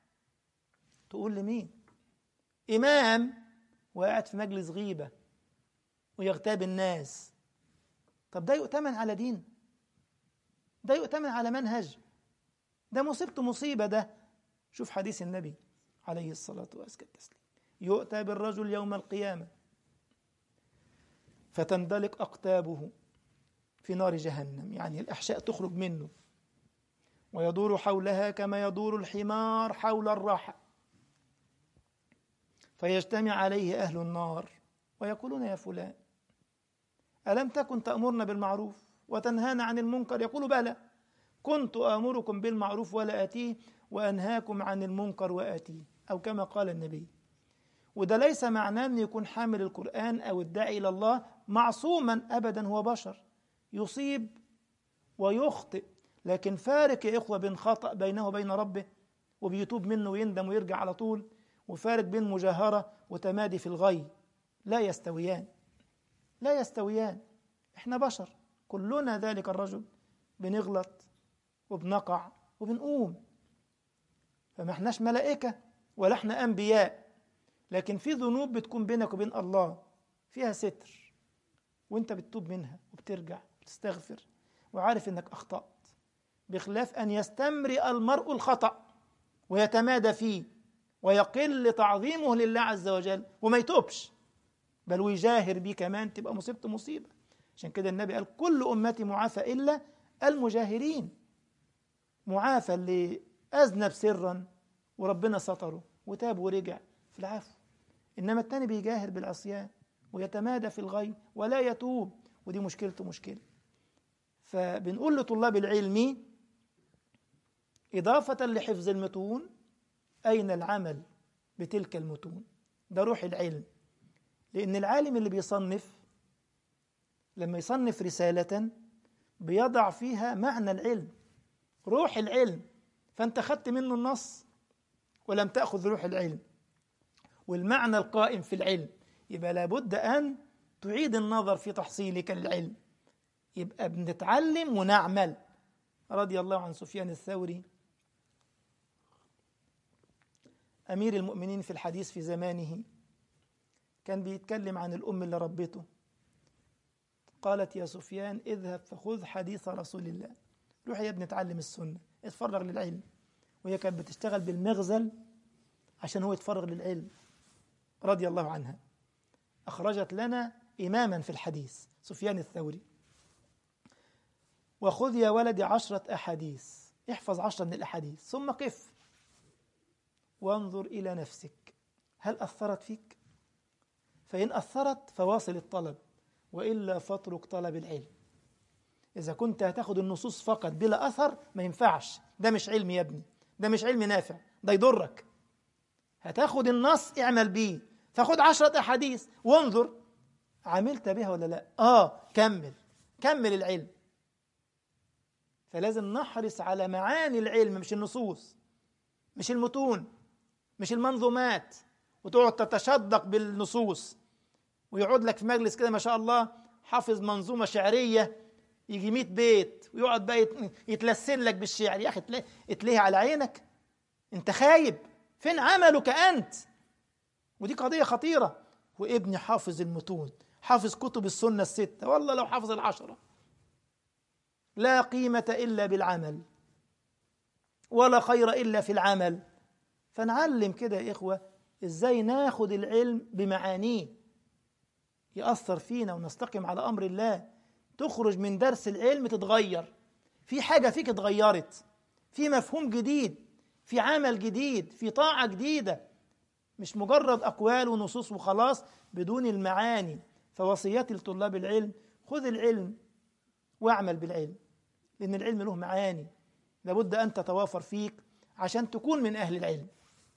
تقول لمين إمام وقاعد في مجلس غيبة ويغتاب الناس طب ده يؤتمن على دين ده يؤتمن على منهج ده مصيبته مصيبة ده شوف حديث النبي عليه الصلاة والسلام يؤتى بالرجل يوم القيامة فتندلق أقتابه في نار جهنم يعني الأحشاء تخرج منه ويدور حولها كما يدور الحمار حول الراحة فيجتمع عليه أهل النار ويقولون يا فلان ألم تكن تأمرنا بالمعروف وتنهانا عن المنكر يقول بلى كنت آمركم بالمعروف ولا آتيه وأنهاكم عن المنكر وآتيه أو كما قال النبي وده ليس معناه أن يكون حامل القرآن أو الداعي إلى الله معصوما أبدا هو بشر يصيب ويخطئ لكن فارق يا إخوة بين خطأ بينه وبين ربه وبيتوب منه ويندم ويرجع على طول وفارق بين مجاهرة وتمادي في الغي لا يستويان لا يستويان احنا بشر كلنا ذلك الرجل بنغلط وبنقع وبنقوم فما احناش ملائكة ولا احنا أنبياء لكن في ذنوب بتكون بينك وبين الله فيها ستر وانت بتتوب منها وبترجع وتستغفر وعارف انك أخطأت بخلاف أن يستمرئ المرء الخطأ ويتمادى فيه ويقل تعظيمه لله عز وجل وما يتوبش بل ويجاهر بيه كمان تبقى مصيبته مصيبة عشان كده النبي قال كل أمتي معافى إلا المجاهرين معافى اللي أذنب سرا وربنا ستره وتاب ورجع في العفو إنما التاني بيجاهر بالعصيان ويتمادى في الغي ولا يتوب ودي مشكلته مشكلة فبنقول لطلاب العلم إضافة لحفظ المتون أين العمل بتلك المتون ده روح العلم لأن العالم اللي بيصنف لما يصنف رسالة بيضع فيها معنى العلم روح العلم فأنت خدت منه النص ولم تأخذ روح العلم والمعنى القائم في العلم يبقى لابد أن تعيد النظر في تحصيلك للعلم يبقى بنتعلم ونعمل رضي الله عن سفيان الثوري أمير المؤمنين في الحديث في زمانه كان بيتكلم عن الأم اللي ربته قالت يا سفيان اذهب فخذ حديث رسول الله روح يا ابني اتعلم السنة اتفرغ للعلم وهي كانت بتشتغل بالمغزل عشان هو يتفرغ للعلم رضي الله عنها أخرجت لنا إماما في الحديث سفيان الثوري وخذ يا ولدي عشرة أحاديث احفظ عشرة من الأحاديث ثم قف وانظر إلى نفسك هل أثرت فيك؟ فإن أثرت فواصل الطلب وإلا فاترك طلب العلم إذا كنت هتاخد النصوص فقط بلا أثر ما ينفعش ده مش علم يا ابني ده مش علم نافع ده يضرك هتاخد النص اعمل بيه فخد عشرة أحاديث وانظر عملت بها ولا لا آه كمل كمل العلم فلازم نحرص على معاني العلم مش النصوص مش المتون مش المنظومات وتقعد تتشدق بالنصوص ويقعد لك في مجلس كده ما شاء الله حافظ منظومة شعرية يجي 100 بيت ويقعد بقى يتلسن لك بالشعر يا أخي اتليه على عينك أنت خايب فين عملك أنت ودي قضية خطيرة وابني حافظ المتون حافظ كتب السنة الستة والله لو حافظ العشرة لا قيمة إلا بالعمل ولا خير إلا في العمل فنعلم كده يا إخوة إزاي ناخد العلم بمعانيه يأثر فينا ونستقيم على أمر الله تخرج من درس العلم تتغير في حاجة فيك اتغيرت في مفهوم جديد في عمل جديد في طاعة جديدة مش مجرد أقوال ونصوص وخلاص بدون المعاني فوصيتي لطلاب العلم خذ العلم واعمل بالعلم لأن العلم له معاني لابد أن تتوافر فيك عشان تكون من أهل العلم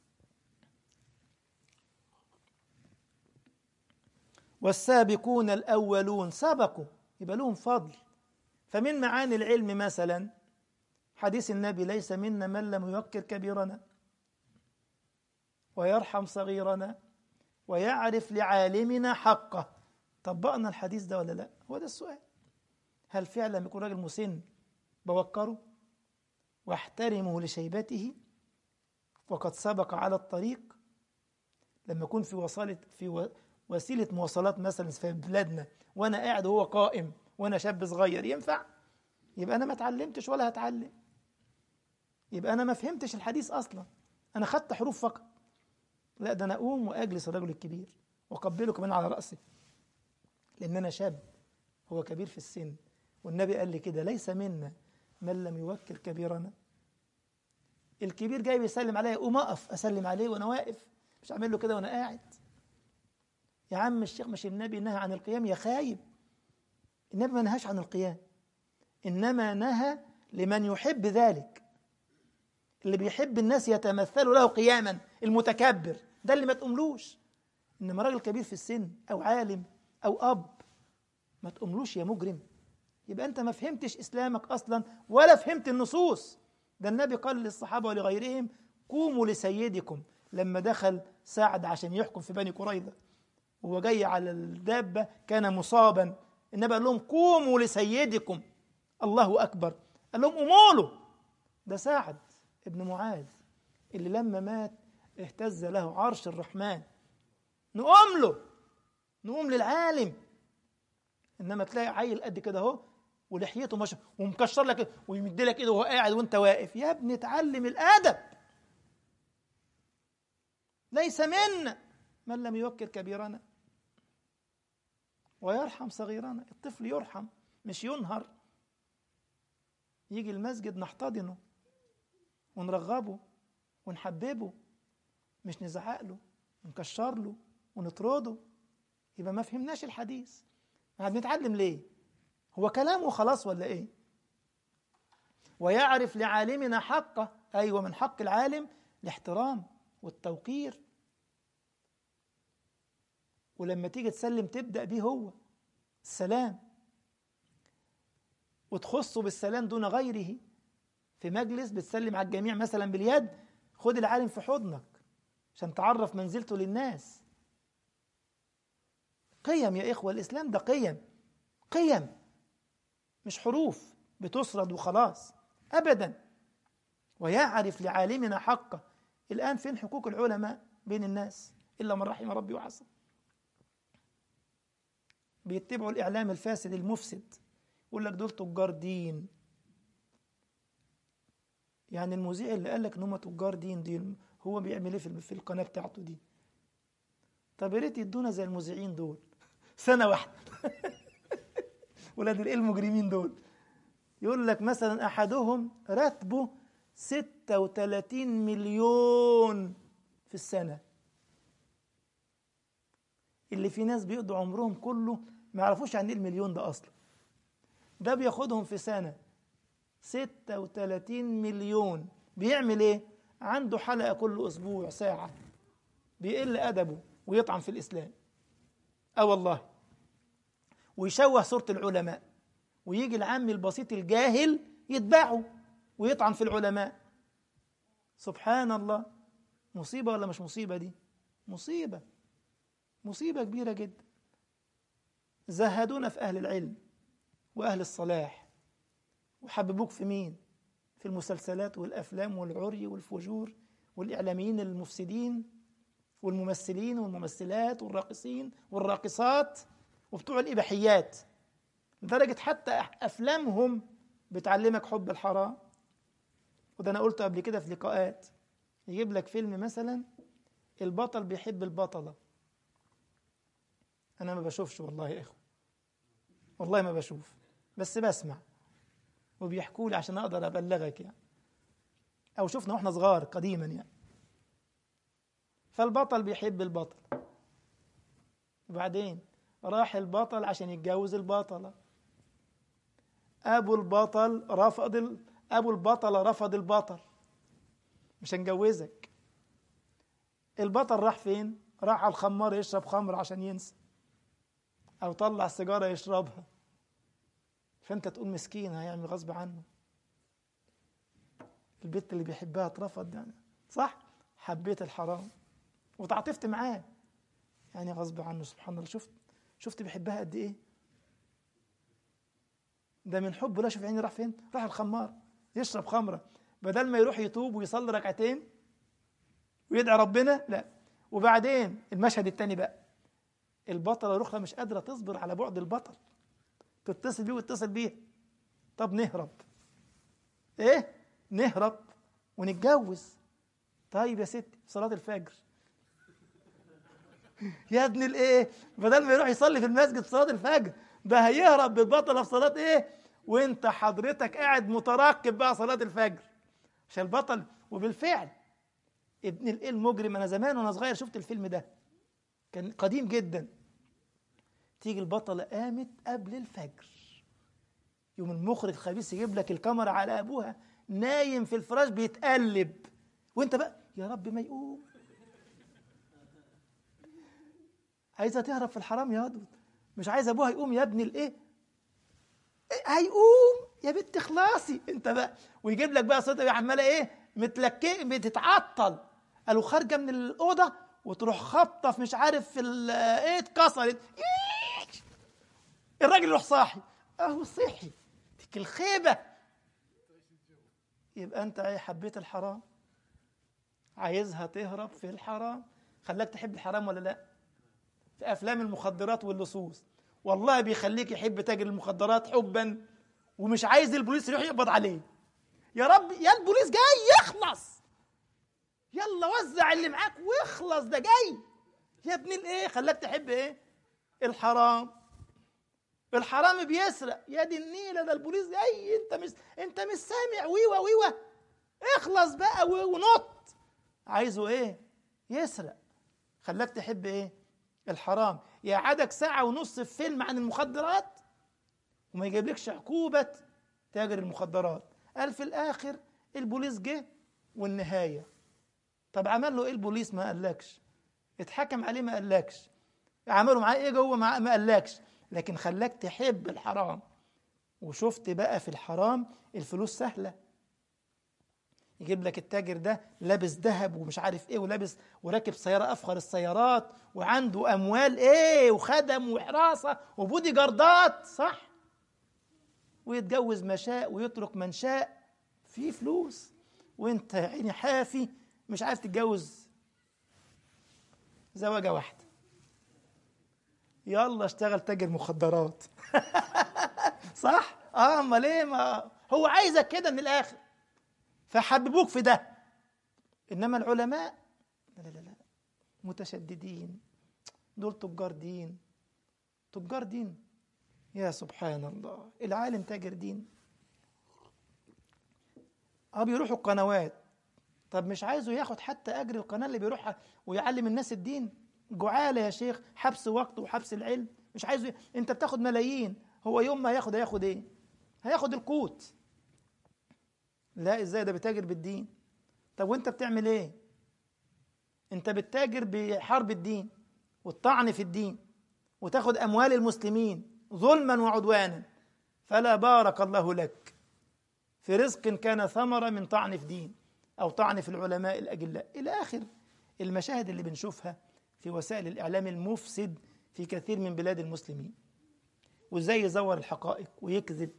والسابقون الأولون سبقوا يبقى لهم فضل فمن معاني العلم مثلا حديث النبي ليس منا من لم يوكر كبيرنا ويرحم صغيرنا ويعرف لعالمنا حقه طبقنا الحديث ده ولا لا هو ده السؤال هل فعلا يكون راجل مسن بوكره واحترمه لشيبته وقد سبق على الطريق لما يكون في وصالة في وسيلة مواصلات مثلا في بلادنا وأنا قاعد وهو قائم وأنا شاب صغير ينفع؟ يبقى أنا ما اتعلمتش ولا هتعلم يبقى أنا ما فهمتش الحديث أصلا أنا خدت حروف فقط لا ده أنا أقوم وأجلس الرجل الكبير وأقبله كمان على رأسي لأن أنا شاب هو كبير في السن والنبي قال لي كده ليس منا من لم يوكر كبيرنا الكبير جاي بيسلم عليا قوم اقف اسلم عليه وانا واقف مش اعمل له كده وانا قاعد يا عم الشيخ مش النبي نهى عن القيام يا خايب النبي ما نهاش عن القيام انما نهى لمن يحب ذلك اللي بيحب الناس يتمثلوا له قياما المتكبر ده اللي ما تقوملوش انما راجل كبير في السن او عالم او اب ما تقوملوش يا مجرم يبقى انت ما فهمتش اسلامك اصلا ولا فهمت النصوص ده النبي قال للصحابه ولغيرهم قوموا لسيدكم لما دخل سعد عشان يحكم في بني قريظه وهو جاي على الدابه كان مصابا النبي قال لهم قوموا لسيدكم الله اكبر قال لهم قوموا له ده سعد ابن معاذ اللي لما مات اهتز له عرش الرحمن نقوم له نقوم للعالم انما تلاقي عيل قد كده اهو ولحيته مش ومكشر لك ويمد لك ايده وهو قاعد وانت واقف يا ابني اتعلم الادب ليس منا من لم يوكر كبيرنا ويرحم صغيرنا الطفل يرحم مش ينهر يجي المسجد نحتضنه ونرغبه ونحببه مش نزعق له ونكشر له ونطرده يبقى ما فهمناش الحديث ما بنتعلم ليه هو كلامه خلاص ولا ايه ويعرف لعالمنا حقه ايوه من حق العالم الاحترام والتوقير ولما تيجي تسلم تبدا بيه هو السلام وتخصه بالسلام دون غيره في مجلس بتسلم على الجميع مثلا باليد خد العالم في حضنك عشان تعرف منزلته للناس قيم يا إخوة الإسلام ده قيم قيم مش حروف بتسرد وخلاص أبدا ويعرف لعالمنا حقه الآن فين حقوق العلماء بين الناس إلا من رحم ربي وعصى بيتبعوا الإعلام الفاسد المفسد يقول لك دول تجار دين يعني المذيع اللي قال لك ان هم تجار دين دي هو بيعمل ايه في القناه بتاعته دي طب يا ريت يدونا زي المذيعين دول سنه واحده ولاد الايه المجرمين دول يقول لك مثلا احدهم راتبه 36 مليون في السنه اللي في ناس بيقضوا عمرهم كله ما يعرفوش عن ايه المليون ده اصلا ده بياخدهم في سنه 36 مليون بيعمل ايه عنده حلقه كل اسبوع ساعه بيقل ادبه ويطعن في الاسلام اه والله ويشوه صوره العلماء ويجي العام البسيط الجاهل يتبعه ويطعن في العلماء سبحان الله مصيبه ولا مش مصيبه دي مصيبه مصيبه كبيره جدا زهدونا في اهل العلم واهل الصلاح وحببوك في مين في المسلسلات والافلام والعري والفجور والاعلاميين المفسدين والممثلين والممثلات والراقصين والراقصات وبتوع الاباحيات لدرجه حتى افلامهم بتعلمك حب الحرام وده انا قلته قبل كده في لقاءات يجيب لك فيلم مثلا البطل بيحب البطله انا ما بشوفش والله يا اخو والله ما بشوف بس بسمع وبيحكوا لي عشان اقدر ابلغك يعني او شفنا واحنا صغار قديما يعني فالبطل بيحب البطل وبعدين راح البطل عشان يتجوز البطلة أبو البطل رفض ال... أبو البطلة رفض البطل مش هنجوزك البطل راح فين؟ راح على الخمار يشرب خمر عشان ينسى أو طلع سيجارة يشربها فأنت تقول مسكين هيعمل غصب عنه البنت اللي بيحبها اترفض يعني صح؟ حبيت الحرام وتعاطفت معاه يعني غصب عنه سبحان الله شفت شفت بيحبها قد ايه ده من حبه لا شوف عيني راح فين راح الخمار يشرب خمره بدل ما يروح يتوب ويصلي ركعتين ويدعي ربنا لا وبعدين المشهد الثاني بقى البطله رخرة مش قادره تصبر على بعد البطل تتصل بيه وتتصل بيه طب نهرب ايه نهرب ونتجوز طيب يا ستي صلاه الفجر يا ابن الايه بدل ما يروح يصلي في المسجد في صلاه الفجر ده هيهرب بالبطله في صلاه ايه وانت حضرتك قاعد مترقب بقى صلاه الفجر عشان البطل وبالفعل ابن الايه المجرم انا زمان وانا صغير شفت الفيلم ده كان قديم جدا تيجي البطله قامت قبل الفجر يوم المخرج الخبيث يجيب لك الكاميرا على ابوها نايم في الفراش بيتقلب وانت بقى يا رب ما يقوم عايزه تهرب في الحرام يا هدود مش عايز ابوها يقوم يا ابني الايه هيقوم يا بنت اخلاصي انت بقى ويجيب لك بقى صوت عماله ايه متلكئ بتتعطل قالوا خارجه من الاوضه وتروح خبطه في مش عارف في ايه اتكسرت الراجل يروح صاحي اهو صحي ديك الخيبه يبقى انت ايه حبيت الحرام عايزها تهرب في الحرام خلاك تحب الحرام ولا لا في افلام المخدرات واللصوص والله بيخليك يحب تاجر المخدرات حبا ومش عايز البوليس يروح يقبض عليه يا رب يا البوليس جاي يخلص يلا وزع اللي معاك واخلص ده جاي يا ابن الايه خلاك تحب ايه الحرام الحرام بيسرق يا دي النيلة ده البوليس جاي انت مش انت مش سامع ويوه ويوه اخلص بقى ونط عايزه ايه يسرق خلاك تحب ايه الحرام يقعدك ساعة ونص في فيلم عن المخدرات وما يجيبلكش عقوبة تاجر المخدرات قال في الآخر البوليس جه والنهاية طب عمل له ايه البوليس ما قالكش اتحكم عليه ما قالكش عملوا معاه ايه جوه ما قالكش لكن خلاك تحب الحرام وشفت بقى في الحرام الفلوس سهله يجيب لك التاجر ده لابس ذهب ومش عارف ايه ولابس وراكب سياره افخر السيارات وعنده اموال ايه وخدم وحراسه وبودي جاردات صح ويتجوز ما شاء ويترك من شاء في فلوس وانت يا عيني حافي مش عارف تتجوز زواجة واحدة يلا اشتغل تاجر مخدرات صح؟ اه امال ايه ما هو عايزك كده من الاخر فحببوك في ده انما العلماء لا لا لا متشددين دول تجار دين تجار دين يا سبحان الله العالم تاجر دين اه بيروحوا القنوات طب مش عايزه ياخد حتى اجر القناه اللي بيروحها ويعلم الناس الدين جعاله يا شيخ حبس وقت وحبس العلم مش عايزه ي... انت بتاخد ملايين هو يوم ما ياخد هياخد ايه هياخد القوت لا ازاي ده بتاجر بالدين طب وانت بتعمل ايه انت بتتاجر بحرب الدين والطعن في الدين وتاخد اموال المسلمين ظلما وعدوانا فلا بارك الله لك في رزق كان ثمرة من طعن في دين أو طعن في العلماء الأجلاء إلى آخر المشاهد اللي بنشوفها في وسائل الإعلام المفسد في كثير من بلاد المسلمين وإزاي يزور الحقائق ويكذب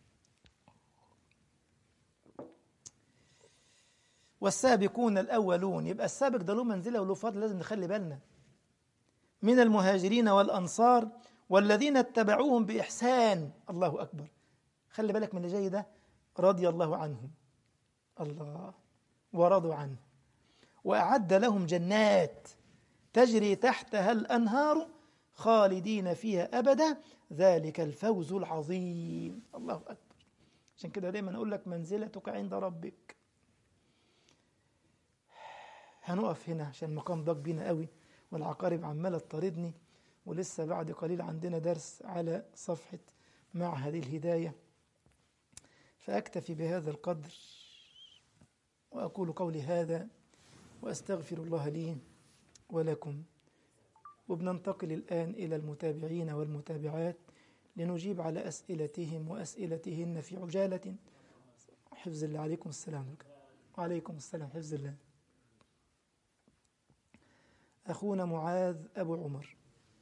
والسابقون الأولون يبقى السابق ده له منزلة وله فضل لازم نخلي بالنا من المهاجرين والأنصار والذين اتبعوهم بإحسان الله أكبر خلي بالك من اللي جاي ده رضي الله عنهم الله ورضوا عنه وأعد لهم جنات تجري تحتها الأنهار خالدين فيها أبدا ذلك الفوز العظيم الله أكبر عشان كده دايما أقول لك منزلتك عند ربك هنقف هنا عشان المقام ضاق بينا قوي والعقارب عمالة تطاردني ولسه بعد قليل عندنا درس على صفحة معهد الهداية فأكتفي بهذا القدر وأقول قولي هذا وأستغفر الله لي ولكم وبننتقل الآن إلى المتابعين والمتابعات لنجيب على أسئلتهم وأسئلتهن في عجالة حفظ الله عليكم السلام وعليكم السلام حفظ الله أخونا معاذ أبو عمر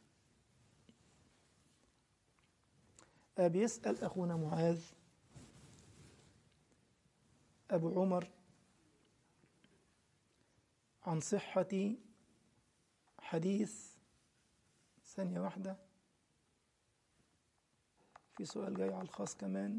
بيسأل أخونا معاذ أبو عمر عن صحة حديث ثانية واحدة في سؤال جاي على الخاص كمان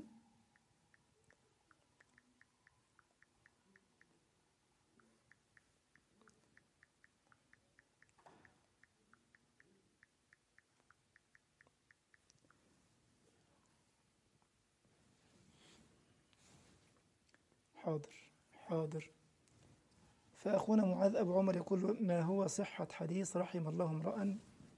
حاضر حاضر فأخونا معاذ أبو عمر يقول ما هو صحة حديث رحم الله امرأ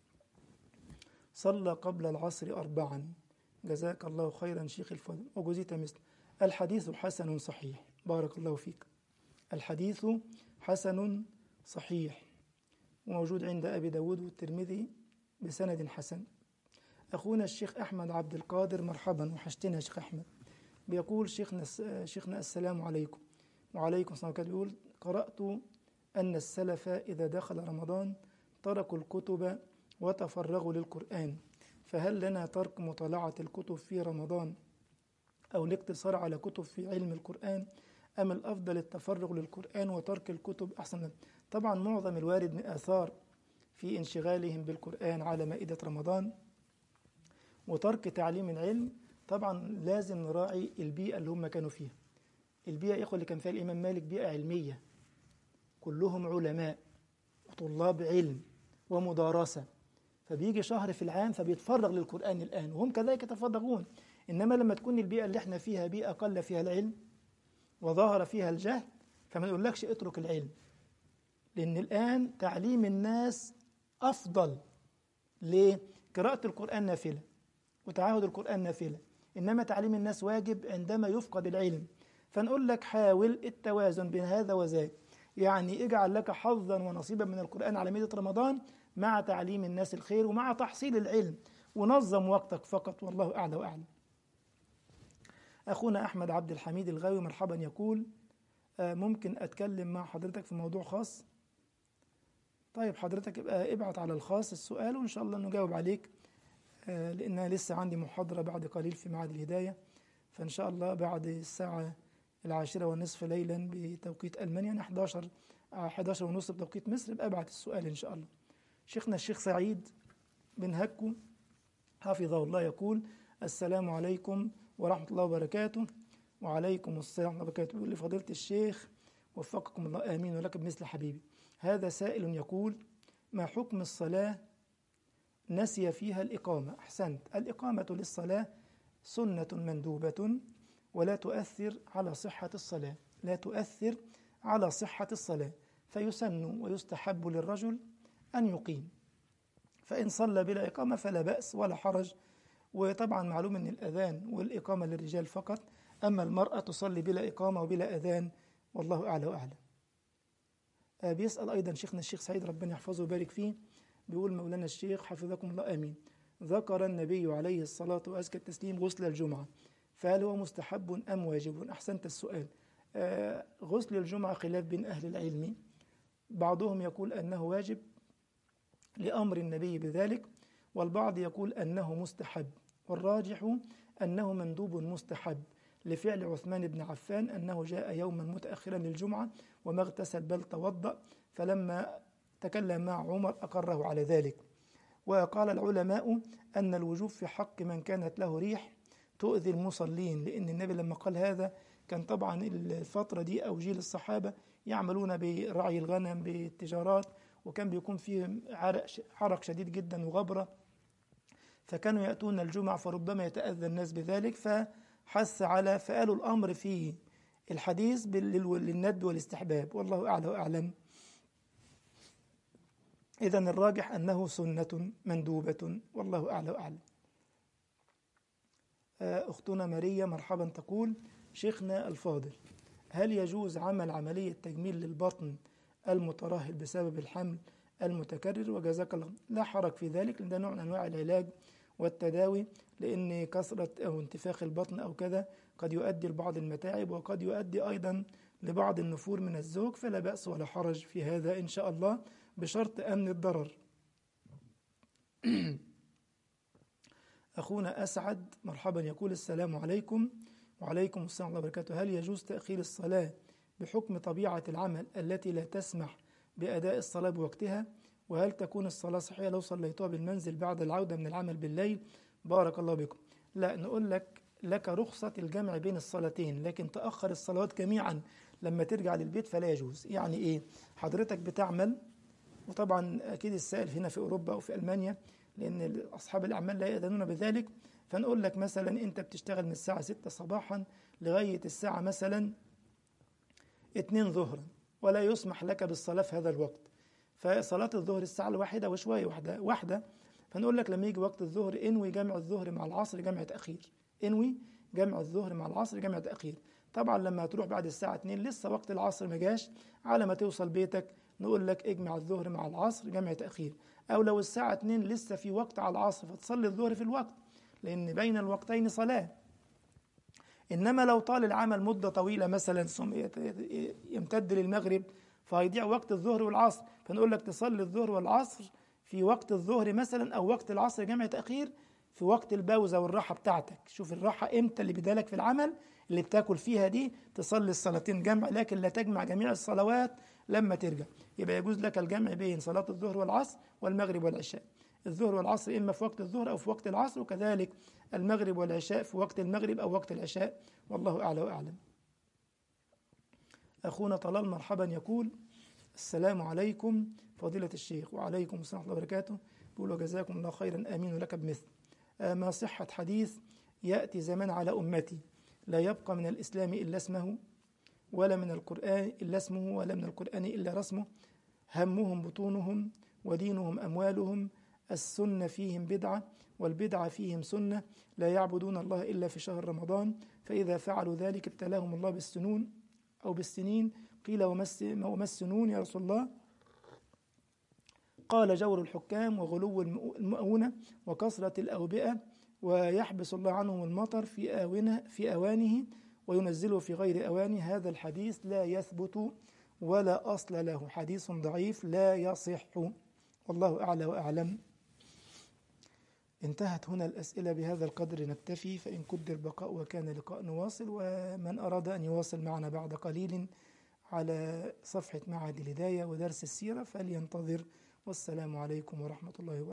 صلى قبل العصر أربعا جزاك الله خيرا شيخ الفضل وجزيت مثل الحديث حسن صحيح بارك الله فيك الحديث حسن صحيح وموجود عند أبي داود والترمذي بسند حسن أخونا الشيخ أحمد عبد القادر مرحبا وحشتنا يا شيخ أحمد بيقول شيخنا شيخنا السلام عليكم وعليكم السلام عليكم بيقول قرأت أن السلف إذا دخل رمضان تركوا الكتب وتفرغوا للقرآن فهل لنا ترك مطالعة الكتب في رمضان أو الاقتصار على كتب في علم القرآن أم الأفضل التفرغ للقرآن وترك الكتب أحسن طبعا معظم الوارد من آثار في انشغالهم بالقرآن على مائدة رمضان وترك تعليم العلم طبعا لازم نراعي البيئة اللي هم كانوا فيها البيئة إخوة اللي كان فيها الإمام مالك بيئة علمية كلهم علماء وطلاب علم ومدارسة فبيجي شهر في العام فبيتفرغ للقرآن الآن وهم كذلك يتفرغون إنما لما تكون البيئة اللي احنا فيها بيئة قل فيها العلم وظهر فيها الجهل فما نقولكش اترك العلم لأن الآن تعليم الناس أفضل ليه؟ قراءة القرآن نافلة وتعاهد القرآن نافلة إنما تعليم الناس واجب عندما يفقد العلم فنقول لك حاول التوازن بين هذا وذاك يعني اجعل لك حظا ونصيبا من القرآن على مدة رمضان مع تعليم الناس الخير ومع تحصيل العلم ونظم وقتك فقط والله أعلى وأعلم أخونا أحمد عبد الحميد الغاوي مرحبا يقول ممكن أتكلم مع حضرتك في موضوع خاص طيب حضرتك ابقى ابعت على الخاص السؤال وإن شاء الله نجاوب عليك لأن لسه عندي محاضرة بعد قليل في معهد الهداية فإن شاء الله بعد الساعة العاشرة والنصف ليلا بتوقيت ألمانيا 11 11 ونص بتوقيت مصر يبقى ابعت السؤال ان شاء الله شيخنا الشيخ سعيد بن هكو حفظه الله يقول السلام عليكم ورحمة الله وبركاته وعليكم السلام ورحمة الله وبركاته يقول لفضيلة الشيخ وفقكم الله آمين ولك بمثل حبيبي هذا سائل يقول ما حكم الصلاة نسي فيها الإقامة أحسنت الإقامة للصلاة سنة مندوبة ولا تؤثر على صحة الصلاة لا تؤثر على صحة الصلاة فيسن ويستحب للرجل أن يقيم فإن صلى بلا إقامة فلا بأس ولا حرج وطبعا معلوم أن الأذان والإقامة للرجال فقط أما المرأة تصلي بلا إقامة وبلا أذان والله أعلى وأعلم آه بيسأل أيضا شيخنا الشيخ سعيد ربنا يحفظه ويبارك فيه بيقول مولانا الشيخ حفظكم الله آمين ذكر النبي عليه الصلاة وأزكى التسليم غسل الجمعة فهل هو مستحب أم واجب أحسنت السؤال آه غسل الجمعة خلاف بين أهل العلم بعضهم يقول أنه واجب لأمر النبي بذلك والبعض يقول أنه مستحب والراجح أنه مندوب مستحب لفعل عثمان بن عفان أنه جاء يوما متأخرا للجمعة وما اغتسل بل توضأ فلما تكلم مع عمر أقره على ذلك وقال العلماء أن الوجوب في حق من كانت له ريح تؤذي المصلين لأن النبي لما قال هذا كان طبعا الفترة دي أو جيل الصحابة يعملون برعي الغنم بالتجارات وكان بيكون فيه عرق, عرق شديد جدا وغبرة فكانوا يأتون الجمعة فربما يتأذى الناس بذلك فحث على فقالوا الأمر في الحديث للند والاستحباب والله أعلى وأعلم إذا الراجح أنه سنة مندوبة والله أعلى وأعلم أختنا ماريا مرحبا تقول شيخنا الفاضل هل يجوز عمل عملية تجميل للبطن المترهل بسبب الحمل المتكرر وجزاك الله لا حرج في ذلك لأن ده نوع من أنواع العلاج والتداوي لأن كثرة أو انتفاخ البطن أو كذا قد يؤدي لبعض المتاعب وقد يؤدي أيضا لبعض النفور من الزوج فلا بأس ولا حرج في هذا إن شاء الله بشرط أمن الضرر أخونا أسعد مرحبا يقول السلام عليكم وعليكم السلام ورحمة الله وبركاته هل يجوز تأخير الصلاة بحكم طبيعة العمل التي لا تسمح بأداء الصلاة بوقتها وهل تكون الصلاة صحيحة لو صليتها بالمنزل بعد العودة من العمل بالليل بارك الله بكم لا نقول لك لك رخصة الجمع بين الصلاتين لكن تأخر الصلوات جميعا لما ترجع للبيت فلا يجوز يعني إيه حضرتك بتعمل وطبعا أكيد السائل هنا في أوروبا أو في ألمانيا لأن أصحاب الأعمال لا يأذنون بذلك فنقول لك مثلا أنت بتشتغل من الساعة 6 صباحا لغاية الساعة مثلا 2 ظهرا ولا يسمح لك بالصلاة في هذا الوقت فصلاة الظهر الساعة الواحدة وشوية واحدة واحدة فنقول لك لما يجي وقت الظهر انوي جمع الظهر مع العصر جمع تأخير انوي جمع الظهر مع العصر جمع تأخير طبعا لما تروح بعد الساعة 2 لسه وقت العصر ما جاش على ما توصل بيتك نقول لك اجمع الظهر مع العصر جمع تأخير أو لو الساعة 2 لسه في وقت على العصر فتصلي الظهر في الوقت لأن بين الوقتين صلاة إنما لو طال العمل مدة طويلة مثلا يمتد للمغرب فهيضيع وقت الظهر والعصر فنقول لك تصلي الظهر والعصر في وقت الظهر مثلا أو وقت العصر جمع تأخير في وقت البوزة والراحة بتاعتك شوف الراحة إمتى اللي بدالك في العمل اللي بتاكل فيها دي تصلي الصلاتين جمع لكن لا تجمع جميع الصلوات لما ترجع يبقى يجوز لك الجمع بين صلاة الظهر والعصر والمغرب والعشاء الظهر والعصر إما في وقت الظهر أو في وقت العصر وكذلك المغرب والعشاء في وقت المغرب أو وقت العشاء والله أعلى وأعلم أخونا طلال مرحبا يقول السلام عليكم فضيلة الشيخ وعليكم السلام ورحمة الله وبركاته بقول وجزاكم الله خيرا آمين لك بمثل ما صحة حديث يأتي زمان على أمتي لا يبقى من الإسلام إلا اسمه ولا من القرآن إلا اسمه ولا من القرآن إلا رسمه همهم بطونهم ودينهم أموالهم السنة فيهم بدعة والبدعة فيهم سنة لا يعبدون الله إلا في شهر رمضان فإذا فعلوا ذلك ابتلاهم الله بالسنون أو بالسنين قيل وما السنون يا رسول الله قال جور الحكام وغلو المؤونة وكثرة الأوبئة ويحبس الله عنهم المطر في آونه في أوانه وينزله في غير أوانه هذا الحديث لا يثبت ولا أصل له حديث ضعيف لا يصح والله أعلى وأعلم انتهت هنا الأسئلة بهذا القدر نكتفي فإن قدر بقاء وكان لقاء نواصل ومن أراد أن يواصل معنا بعد قليل على صفحة معهد الهداية ودرس السيرة فلينتظر والسلام عليكم ورحمة الله وبركاته